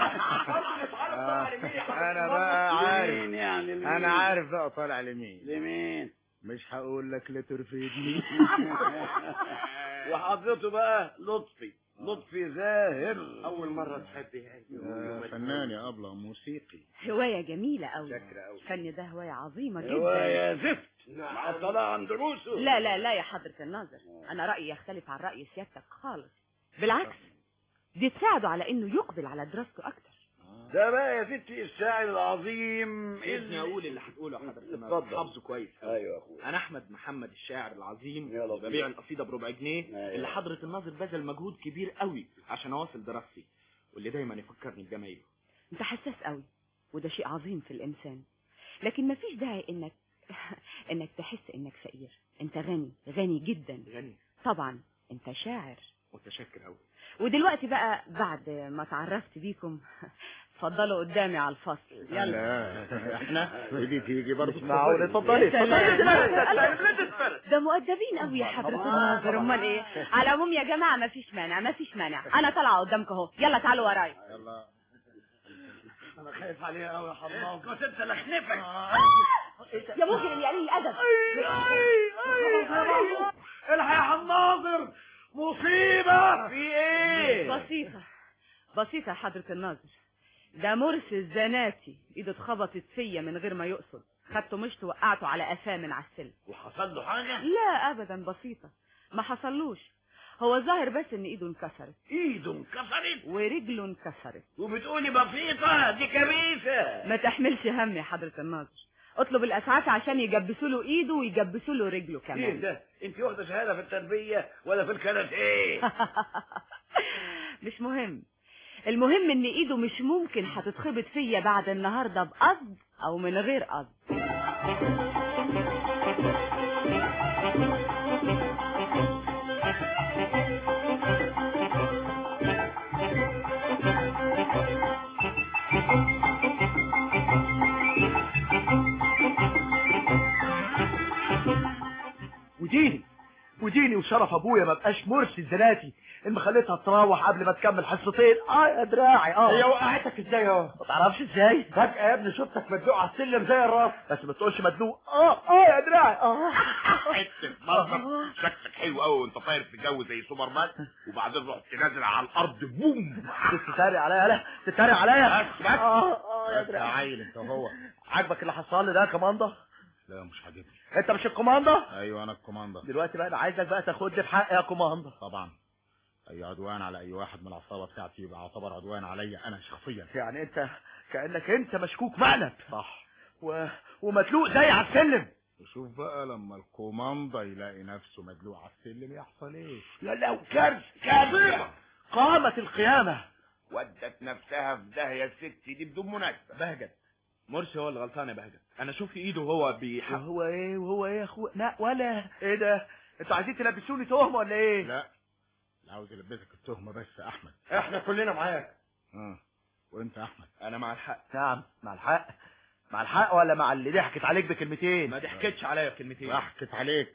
انا بقى عارف لمين يعني لمين؟ انا عارف بقى طالع لمين لمين مش هقول لك لا ترفدني وحضرته بقى لطفي لطفي زاهر اول مره تحبي يا فنان يا ابله موسيقي هواية جميلة أوي شكرا أوي. الفن ده هواية عظيمة جدا هو يا زفت معطلة عن دروسه لا لا لا يا حضرة الناظر أنا رأيي يختلف عن رأي سيادتك خالص بالعكس دي تساعده على إنه يقبل على دراسته أكتر ده بقى يا ستي الشاعر العظيم سيبني اقول اللي هتقوله يا حضرة الناظر اتفضل. حافظه كويس ايوه يا اخويا انا احمد محمد الشاعر العظيم يا اللي لطيف. ببيع القصيده بربع جنيه أيوة. اللي حضرة الناظر بذل مجهود كبير قوي عشان اواصل دراستي واللي دايما يفكرني بجمايله أنت حساس قوي وده شيء عظيم في الإنسان لكن مفيش داعي إنك إنك تحس إنك فقير أنت غني غني جدا غني طبعا أنت شاعر متشكر قوي ودلوقتي بقى بعد ما تعرفت بيكم اتفضلوا قدامي على الفصل يلا لا احنا ودي تيجي برضه معقول اتفضلي يا سلام. اتفضلي ده مؤدبين قوي يا حضرة الناظر امال ايه على العموم يا جماعة ما فيش مانع ما فيش مانع انا طالعة قدامكم اهو يلا تعالوا ورايا يلا انا خايف عليها قوي يا حمام كنت انت لخنفك يا مجرم يا قليل الادب الحق يا حناظر مصيبة في ايه بسيطة بسيطة يا حضرة الناظر ده مرسي الزناتي ايده اتخبطت فيا من غير ما يقصد خدته مشط وقعته على قفاه من على السلم وحصل له حاجة لا ابدا بسيطة ما حصلوش هو ظاهر بس ان ايده انكسرت ايده انكسرت ورجله انكسرت وبتقولي بسيطة دي كبيسة ما تحملش هم يا حضرة الناظر اطلب الاسعاف عشان يجبسوا له ايده ويجبسوا له رجله ايه كمان ده انت واخدة شهادة في التربية ولا في الكاراتيه مش مهم المهم ان ايده مش ممكن هتتخبط فيا بعد النهارده بقصد او من غير قصد وديني وديني وشرف ابويا ما بقاش مرسي الزناتي اللي خليتها تروح قبل ما تكمل حصتين اه يا دراعي اه هي وقعتك ازاي اهو ما تعرفش ازاي فجأة يا ابني شفتك مدلوق على السلم زي الراس بس ما تقولش مدلوق اه اه يا دراعي اه حته منظر شكلك حلو قوي وانت طاير في جو زي سوبر مان وبعدين رحت نازل على الارض بوم تتريق عليا لا تتريق عليا بس بس اه اه يا بس يا دراعي عيل انت وهو عاجبك اللي حصل لي ده يا كماندا لا مش عاجبني انت مش الكوماندا ايوه انا الكوماندر دلوقتي بقى انا عايزك بقى تاخدني في حقي يا كوماندا طبعا اي عدوان على اي واحد من العصابه بتاعتي يبقى يعتبر عدوان عليا انا شخصيا يعني انت كانك انت مشكوك مقلب صح و... ومدلوق زي على السلم وشوف بقى لما الكوماندا يلاقي نفسه مدلوق على السلم يحصل ايه لا لا وكارثه كارثه قامت القيامه ودت نفسها في داهيه الست دي بدون مناسبه بهجت مرسي هو اللي غلطان يا بهجت انا شفت ايده وهو بيحق وهو ايه وهو ايه يا اخويا لا ولا ايه ده انتوا عايزين تلبسوني تهمه ولا ايه لا اللي عاوز يلبسك التهمه بس يا احمد احنا كلنا معاك اه وانت يا احمد انا مع الحق نعم مع الحق مع الحق ولا مع اللي ضحكت عليك بكلمتين ما ضحكتش عليا بكلمتين ضحكت عليك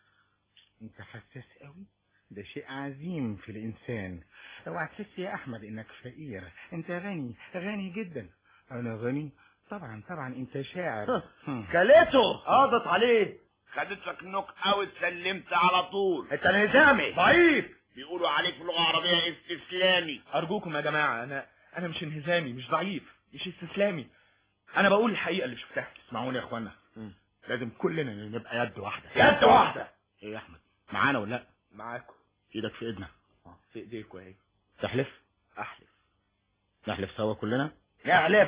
انت حساس قوي ده شيء عظيم في الانسان اوعى تحس يا احمد انك فقير انت غني غني جدا انا غني طبعا طبعا انت شاعر هم. كلته قضت عليه خدت لك نوك اوت سلمت على طول انت انهزامي ضعيف بيقولوا عليك في اللغه العربيه استسلامي ارجوكم يا جماعه انا انا مش انهزامي مش ضعيف مش استسلامي انا بقول الحقيقه اللي شفتها اسمعوني يا اخوانا لازم كلنا نبقى يد واحده يد واحده ايه يا احمد معانا ولا لا معاكم ايدك في ايدنا في ايديكم اهي تحلف احلف نحلف سوا كلنا نحلف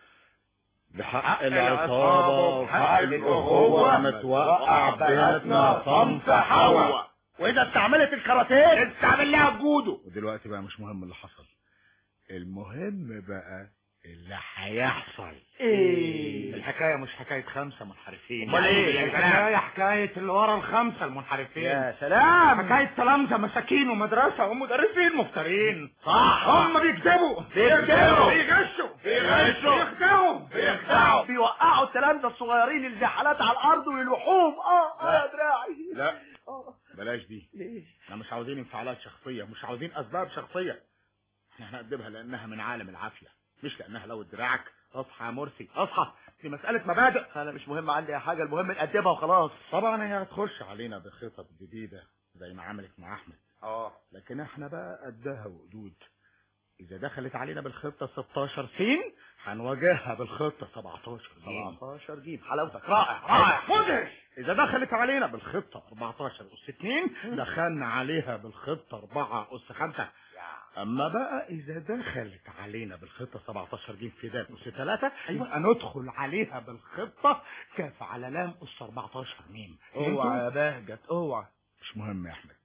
بحق العصابة وحق الأخوة ما توقع بيناتنا صنف حوا واذا استعملت الكاراتيه استعمل لها جودو ودلوقتي بقى مش مهم اللي حصل المهم بقى اللي هيحصل ايه الحكاية مش حكاية خمسة منحرفين امال ايه الحكاية حكاية اللي ورا الخمسة المنحرفين يا سلام حكاية تلامذة مساكين ومدرسة ومدرسين مفترين صح هم بيكذبوا بيكذبوا. بيغشوا بيغشوا. بيخدعوا بيخدعوا بيوقعوا التلامذة الصغيرين اللي زي حالات على الارض ويلوحوهم اه اه يا دراعي لا آه. بلاش دي ليه احنا مش عاوزين انفعالات شخصية مش عاوزين اسباب شخصية احنا هنقدمها لانها من عالم العافية مش لانها لو دراعك اصحى يا مرسي اصحى دي مسألة مبادئ انا مش مهم عندي اي حاجه المهم نقدمها وخلاص طبعا هي هتخش علينا بخطط جديدة زي ما عملت مع احمد اه لكن احنا بقى قدها وقدود اذا دخلت علينا بالخطة 16 سين هنواجهها بالخطة 17 جيم 17 جيم حلاوتك رائع رائع مدهش اذا دخلت علينا بالخطة 14 اس 2 دخلنا عليها بالخطة 4 اس 5 اما بقى اذا دخلت علينا بالخطة 17 جيم في دال اس 3 يبقى ندخل عليها بالخطة كاف على لام اس 14 ميم اوعى يا بهجت اوعى مش مهم يا احمد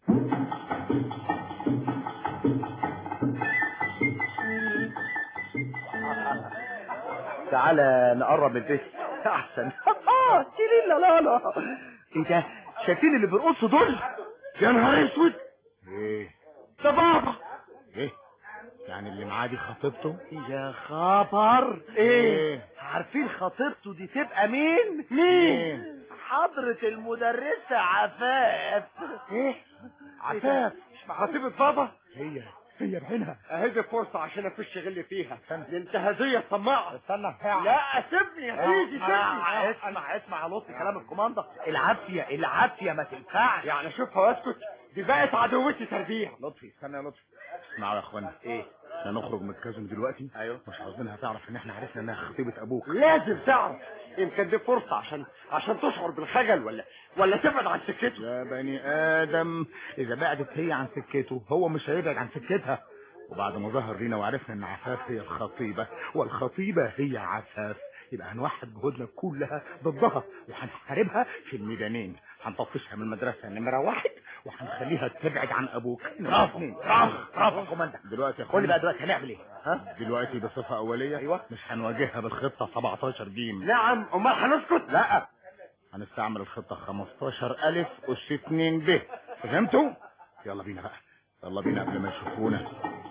تعالى نقرب من البيت احسن شيلين لا لا لا ايه ده شايفين اللي بيرقصوا دول يا نهار اسود ايه ده بابا ايه يعني اللي معاه دي خطيبته يا خبر ايه عارفين خطيبته دي تبقى مين مين حضرة المدرسة عفاف ايه عفاف خطيبة بابا هي هي بعينها اهي دي فرصة عشان افش غل فيها دي انتهازية طماعة استنى لا سيبني يا سيدي سيبني اسمع اسمع يا لطفي كلام الكوماندا العافية العافية ما تنفعش يعني اشوفها واسكت دي بقت عدوتي تربيع لطفي استنى يا لطفي اسمعوا يا اخوانا ايه احنا نخرج من الكازم دلوقتي ايوه مش عاوزينها تعرف ان احنا عرفنا انها خطيبة ابوك لازم تعرف يمكن دي فرصة عشان عشان تشعر بالخجل ولا ولا تبعد عن سكته يا بني ادم اذا بعدت هي عن سكته هو مش هيبعد عن سكتها وبعد ما ظهر لينا وعرفنا ان عفاف هي الخطيبة والخطيبة هي عفاف يبقى هنوحد جهودنا كلها ضدها وهنحاربها في الميدانين هنطفشها من المدرسة نمرة واحد وهنخليها تبعد عن ابوك برافو برافو برافو يا كوماندا دلوقتي يا قول لي بقى اخوانا دلوقتي هنعمل ايه ها دلوقتي بصفة أولية أيوة مش هنواجهها بالخطة 17 جيم نعم امال هنسكت لا هنستعمل الخطة 15 ألف أس 2 ب فهمتوا؟ يلا بينا بقى يلا بينا قبل ما يشوفونا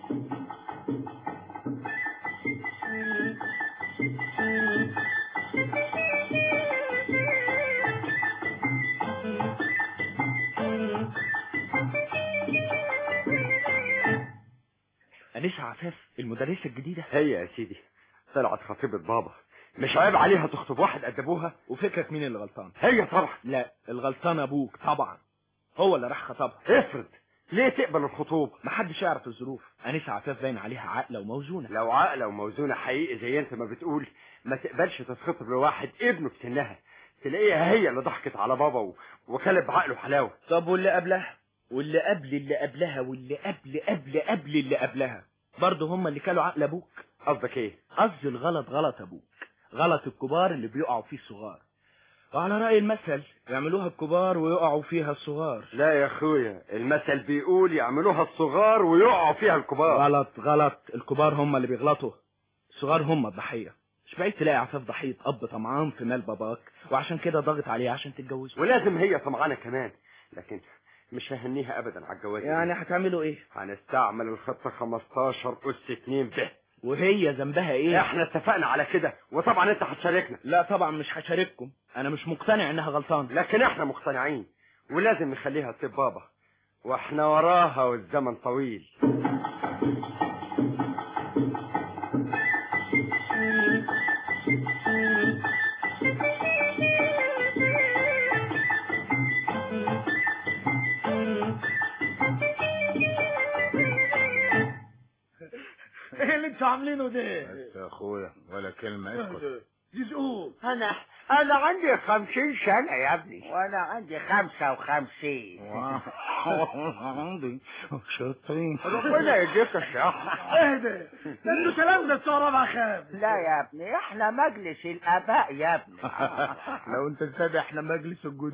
أنسة عفاف المدرسة الجديدة هي يا سيدي طلعت خطيبة بابا مش عيب عليها تخطب واحد قد ابوها وفكرك مين اللي غلطان هي طبعا لا الغلطان ابوك طبعا هو اللي راح خطبها افرض ليه تقبل الخطوبة محدش يعرف الظروف أنسة عفاف باين عليها عاقلة وموزونة لو عاقلة وموزونة حقيقي زي انت ما بتقول ما تقبلش تتخطب لواحد ابنه في سنها تلاقيها هي اللي ضحكت على بابا و... وكلب بعقله حلاوة طب واللي قبلها واللي قبل اللي قبلها واللي قبل قبل قبل اللي قبلها برضه هم اللي كانوا عقل ابوك قصدك ايه قصدي الغلط غلط ابوك غلط الكبار اللي بيقعوا فيه الصغار وعلى رأي المثل يعملوها الكبار ويقعوا فيها الصغار لا يا اخويا المثل بيقول يعملوها الصغار ويقعوا فيها الكبار غلط غلط الكبار هم اللي بيغلطوا الصغار هم الضحية مش بعيد تلاقي عفاف ضحية أب طمعان في مال باباك وعشان كده ضاغط عليه عشان تتجوزه ولازم هي طمعانة كمان لكن مش ههنيها ابدا على الجواز يعني هتعملوا ايه هنستعمل الخطة 15 اس 2 ب وهي ذنبها ايه احنا اتفقنا على كده وطبعا انت هتشاركنا لا طبعا مش هشارككم انا مش مقتنع انها غلطان لكن احنا مقتنعين ولازم نخليها تسيب بابا واحنا وراها والزمن طويل ايه اللي انتوا عاملينه ده بس يا اخويا ولا كلمة اسكت جزء انا انا عندي خمسين سنة يا ابني وانا عندي خمسة وخمسين عندي شاطرين ربنا يديك الصحة اهدى ده انتوا كلام ده بتوع رابعة خام لا يا ابني احنا مجلس الاباء يا ابني لو انت تصدق احنا مجلس الجدود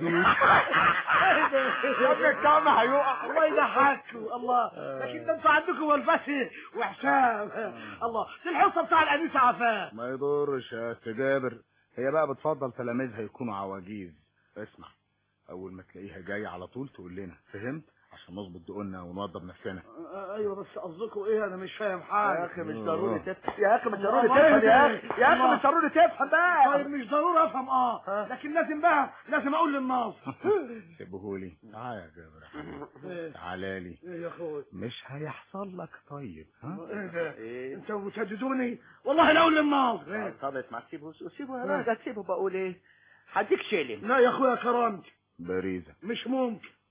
يا ابني الكعب هيقع الله يضحكوا الله لكن ده انتوا عندكم والفتي وحسام الله دي الحصه بتاع الانيسه عفاف ما يضرش يا أستاذ جابر هي بقى بتفضل تلاميذها يكونوا عواجيز اسمع اول ما تلاقيها جايه على طول تقول لنا فهمت عشان نظبط دقولنا ونوضب نفسنا ايوه بس قصدكم ايه انا مش فاهم حاجه يا اخي مش ضروري تفهم يا اخي مش الله ضروري الله تفهم يا يهديك. اخي يا اخي الله. مش ضروري تفهم بقى طيب مش ضروري افهم اه لكن لازم بقى لازم اقول للناس سيبهولي تعالى يا جابر يا حبيبي ايه تعالى لي ايه يا اخوي مش هيحصل لك طيب ها ايه ده انتوا بتهددوني والله لا اقول للناس ايه طب اسمع سيبه سيبه يا راجل سيبه بقول ايه هديك شيلين لا يا اخويا كرامتي باريزة مش ممكن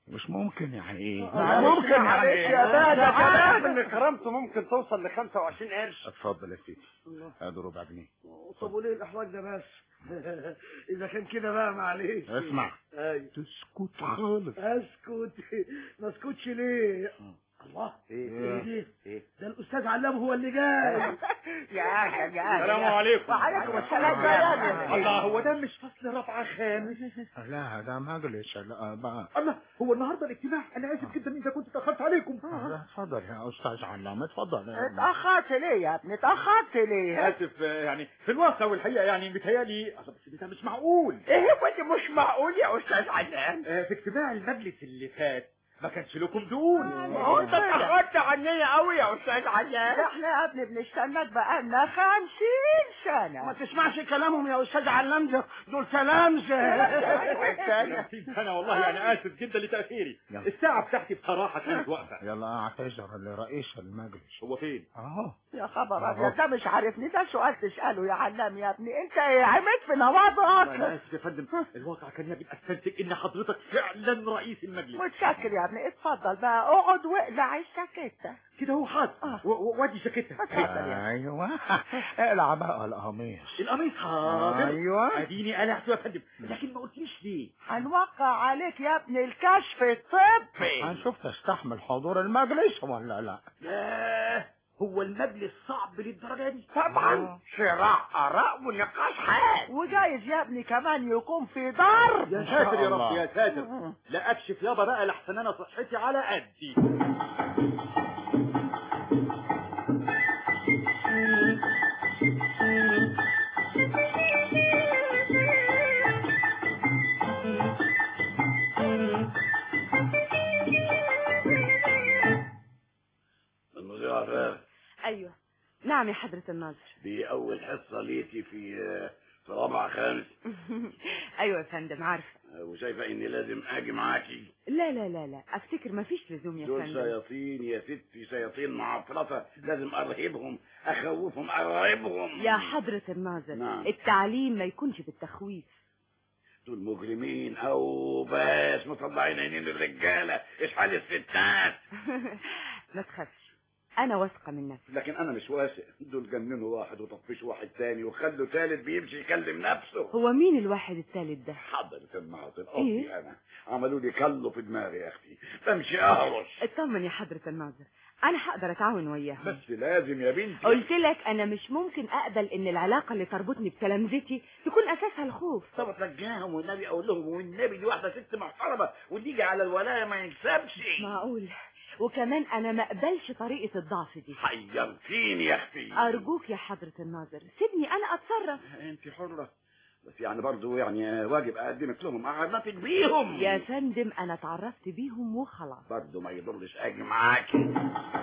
مش ممكن يعني ايه ممكن معلش يا ده ده تعال. كلام ان كرامته ممكن توصل ل 25 قرش اتفضل يا سيدي ادي ربع جنيه طب وليه الاحراج ده بس اذا كان كده بقى معلش اسمع ايوه تسكت خالص اسكت ما اسكتش ليه الله ايه دي ايه ده الاستاذ علام هو اللي جاي يا اهلا يا اهلا السلام عليكم. وعليكم السلام يا اهلا الله هو ده مش فصل رفع خامس لا ده مجلس لا بقى الله هو النهارده الاجتماع انا اسف جدا اذا كنت اتاخرت عليكم لا، اتفضل يا استاذ علام اتفضل يا ابني. اتأخرت ليه يا ابني اتأخرت ليه اسف آه، يعني في الواقع والحقيقه يعني متهيألي أصل بس ده مش معقول ايه هو مش معقول يا استاذ علام آه، في اجتماع المجلس اللي فات ما كانش لكم دون ما هو انت اتأخرت عنيا قوي يا استاذ علام احنا يا ابني بنستناك بقالنا خمسين سنة ما تسمعش كلامهم يا استاذ علام ده دول تلامذة انا والله يعني اسف جدا لتاخيري يلا. الساعه بتاعتي بصراحه كانت واقفه يلا اعتذر لرئيس المجلس هو فين اهو يا خبر أهو. ابيض ده مش عارفني ده سؤال تسأله يا علام يا ابني انت ايه عملت في انا نواضعك اسف يا فندم الواقع كان يجب استنتج ان حضرتك فعلا رئيس المجلس متشكر يا ابني اتفضل بقى اقعد واقلع الشاكيتة كده هو حاضر و- و- وادي شاكتها اتفضل يا ايوه اقلع بقى القميص القميص حاضر ايوه اديني قلعته يا فندم لكن ما قلتليش ليه هنوقع عليك يا ابني الكشف الطبي هنشوف تستحمل حضور المجلس ولا لا ياه هو المجلس صعب للدرجه دي طبعا صراع اراء ونقاش حاد وجايز يا ابني كمان يكون في ضرب يا ساتر يا رب يا ساتر لا اكشف يابا بقى لحسن انا صحتي على قدي المذيع عفاف ايوه نعم يا حضرة الناظر دي أول حصة ليتي في في رابعة خامس ايوه يا فندم عارفه وشايفة إني لازم أجي معاكي لا لا لا لا افتكر مفيش لزوم يا دول فندم شياطين يا ستي شياطين معفرطة لازم أرهبهم أخوفهم أرهبهم يا حضرة الناظر نعم. التعليم ما يكونش بالتخويف دول مجرمين أو بس مطلعين عينين الرجالة إيش حال الستات ما تخافش انا واثقه من نفسي لكن أنا مش واثق دول جننوا واحد وطفشوا واحد تاني وخلوا ثالث بيمشي يكلم نفسه هو مين الواحد الثالث ده حضرة الناظر إيه؟ قصدي أنا عملوا لي كله في دماغي يا أختي بمشي أهرش اطمن يا حضرة الناظر انا هقدر اتعاون وياهم بس لازم يا بنتي قلت لك انا مش ممكن اقبل ان العلاقه اللي تربطني بتلامذتي تكون اساسها الخوف طب اترجاهم والنبي اقول لهم والنبي دي واحده ست محترمه وتيجي على الولايه ما يكسبش معقول وكمان انا ما اقبلش طريقه الضعف دي حيرتيني يا اختي ارجوك يا حضرة الناظر سيبني انا اتصرف انت حره بس يعني برضو يعني واجب اقدمك لهم اعرفك بيهم يا فندم انا اتعرفت بيهم وخلاص برضو ما يضرش اجي معاكي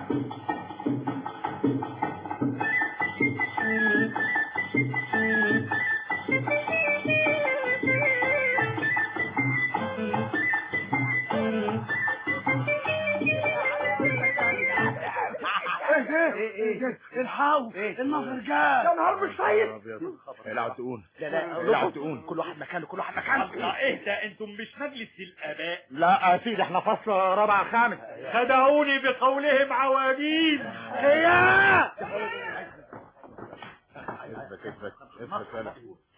ايه ده الحاو النظر جاء يا نهار مش طيب العب تقول لا لا العب تقول كل واحد مكانه كل واحد مكانه الله اهدى انتم مش مجلس الاباء لا يا سيدي احنا فصل رابع خامس خدعوني بقولهم عواجيز يا اثبت اثبت اثبت ولا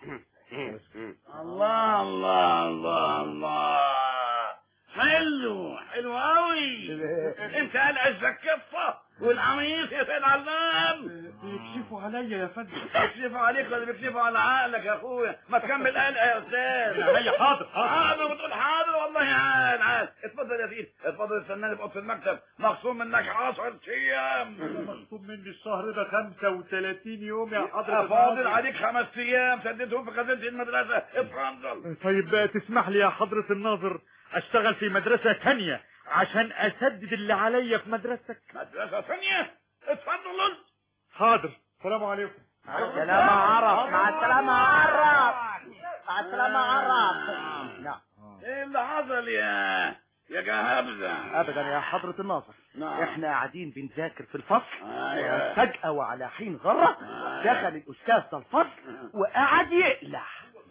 الله الله الله الله حلو حلو قوي انت قلع الزكفه والقميص يا سيد علام بيكشفوا عليا يا فندم بيكشفوا عليك ولا بيكشفوا على عقلك يا اخويا ما تكمل قلق يا استاذ عليا حاضر حاضر بتقول حاضر والله عال عال اتفضل يا سيدي اتفضل استناني في اوضه المكتب مخصوم منك 10 ايام مكتوب مني الشهر ده 35 يوم يا حضرة فاضل الناظر. عليك خمس ايام سددهم في خزينه المدرسه اتفضل طيب بقى تسمح لي يا حضرة الناظر اشتغل في مدرسة تانية عشان اسدد اللي عليا في مدرستك مدرسه ثانيه اتفضل حاضر السلام عليكم مع السلامة عرف مع السلامة عرف مع السلامة عرف لا ايه اللي حصل يا يا جهابزه ابدا يا حضرة الناظر نعم. احنا قاعدين بنذاكر في الفصل أيوة. فجأة وعلى حين غرة دخل الاستاذ ده الفصل وقعد يقلع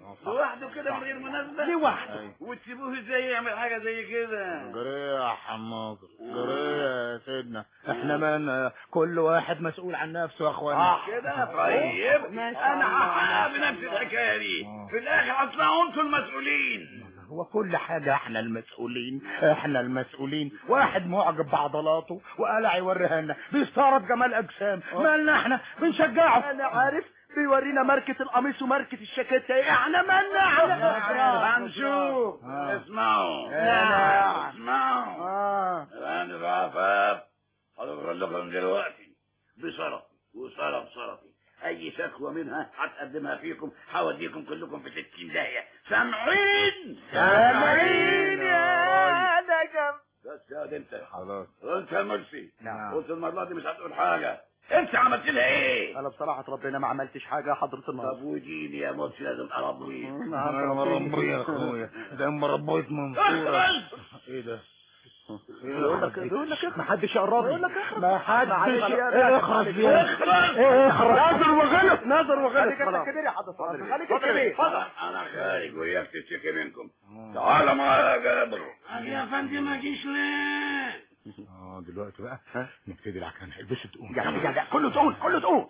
لوحده كده من غير مناسبة لوحده. أيوة. وتسيبوه ازاي يعمل حاجة زي كده جريه يا حماقر جريه يا سيدنا احنا من كل واحد مسؤول عن نفسه يا اخوانا كده طيب انا هحقق بنفس الحكاية دي في الاخر هتطلعوا انتوا المسؤولين هو كل حاجة احنا المسؤولين احنا المسؤولين واحد معجب بعضلاته وقلع يوريها لنا بيستعرض جمال اجسام مالنا احنا بنشجعه انا عارف بيورينا ماركة القميص وماركة الشاكيتة ايه احنا مالنا احنا هنشوف اسمعوا أنا. اسمعوا انا رافف هقول لكم دلوقتي بصرفي وصرف صرفي اي شكوى منها هتقدمها فيكم هوديكم كلكم في 60 داهيه سامعين سامعين يا نجم بس يا انت خلاص انت يا مرسي نعم. قلت المره دي مش هتقول حاجه انت عملت لها ايه انا بصراحة ربنا ما عملتش حاجة يا حضرة النار طب وديني يا مرسي لازم اربيك انا مربي يا اخويا زي ما ربيت منصورة ايه ده بيقول لك بيقول لك ما حدش يقرب يقول لك اخرج ما حدش اخرج اخرج اخرج نظر وغلط نظر وغلط خلاص كبير يا حضرة خليك كبير انا خارج وياك تشتكي منكم تعال معايا يا جابر يا فندم ما جيش ليه اه دلوقتي بقى نبتدي العكان البس تقوم يا يا يا كله تقول كله تقول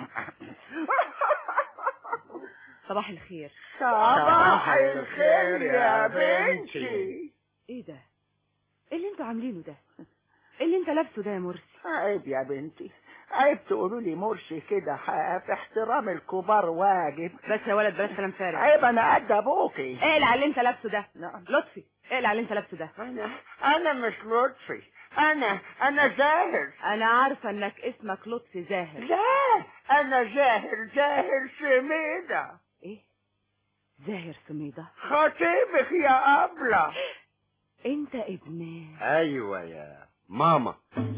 صباح الخير صباح الخير يا بنتي ايه ده ايه اللي انتوا عاملينه ده ايه اللي انت لابسه ده يا مرسي عيب يا بنتي عيب تقولوا لي مرشي كده حاف احترام الكبار واجب بس يا ولد بلاش كلام فارغ عيب انا قد ابوكي اقلع اللي انت لابسه ده نعم. لطفي اقلع اللي انت لابسه ده انا انا مش لطفي انا انا زاهر انا عارفه انك اسمك لطفي زاهر لا انا زاهر زاهر سميدة ايه زاهر سميدة خطيبك يا ابله انت ابني ايوه يا ماما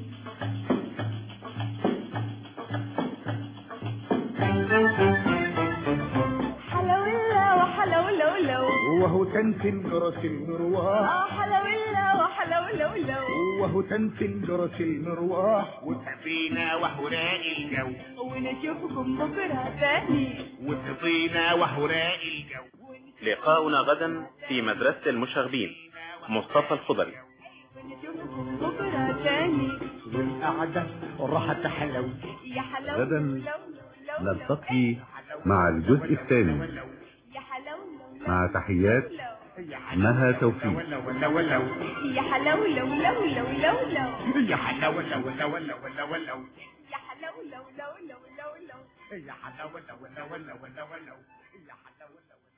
حلاولا وحلاولا ولو وهو تنتن جرس المروح اه حلاولا وحلاولا ولو وهو تنتن جرس المروح وتفينا وحراء الجو ونشوفكم بكره تاني وتفينا وحراء الجو لقاؤنا غدا في مدرسة المشاغبين مصطفى الخضري ونشوفكم بكره تاني والقعدة راح تحلو يا حلاولا غدا لو لو نلتقي مع الجزء الثاني يا حلاولا مع تحيات مها توفيق ولا ولا يا حلاولا لو لو لو لو لو يا حلا ولا ولا ولا ولا ولا يا حلاولا لو لو لو لو يا حلا ولا ولا ولا ولا ولا يا حلا ولا ولا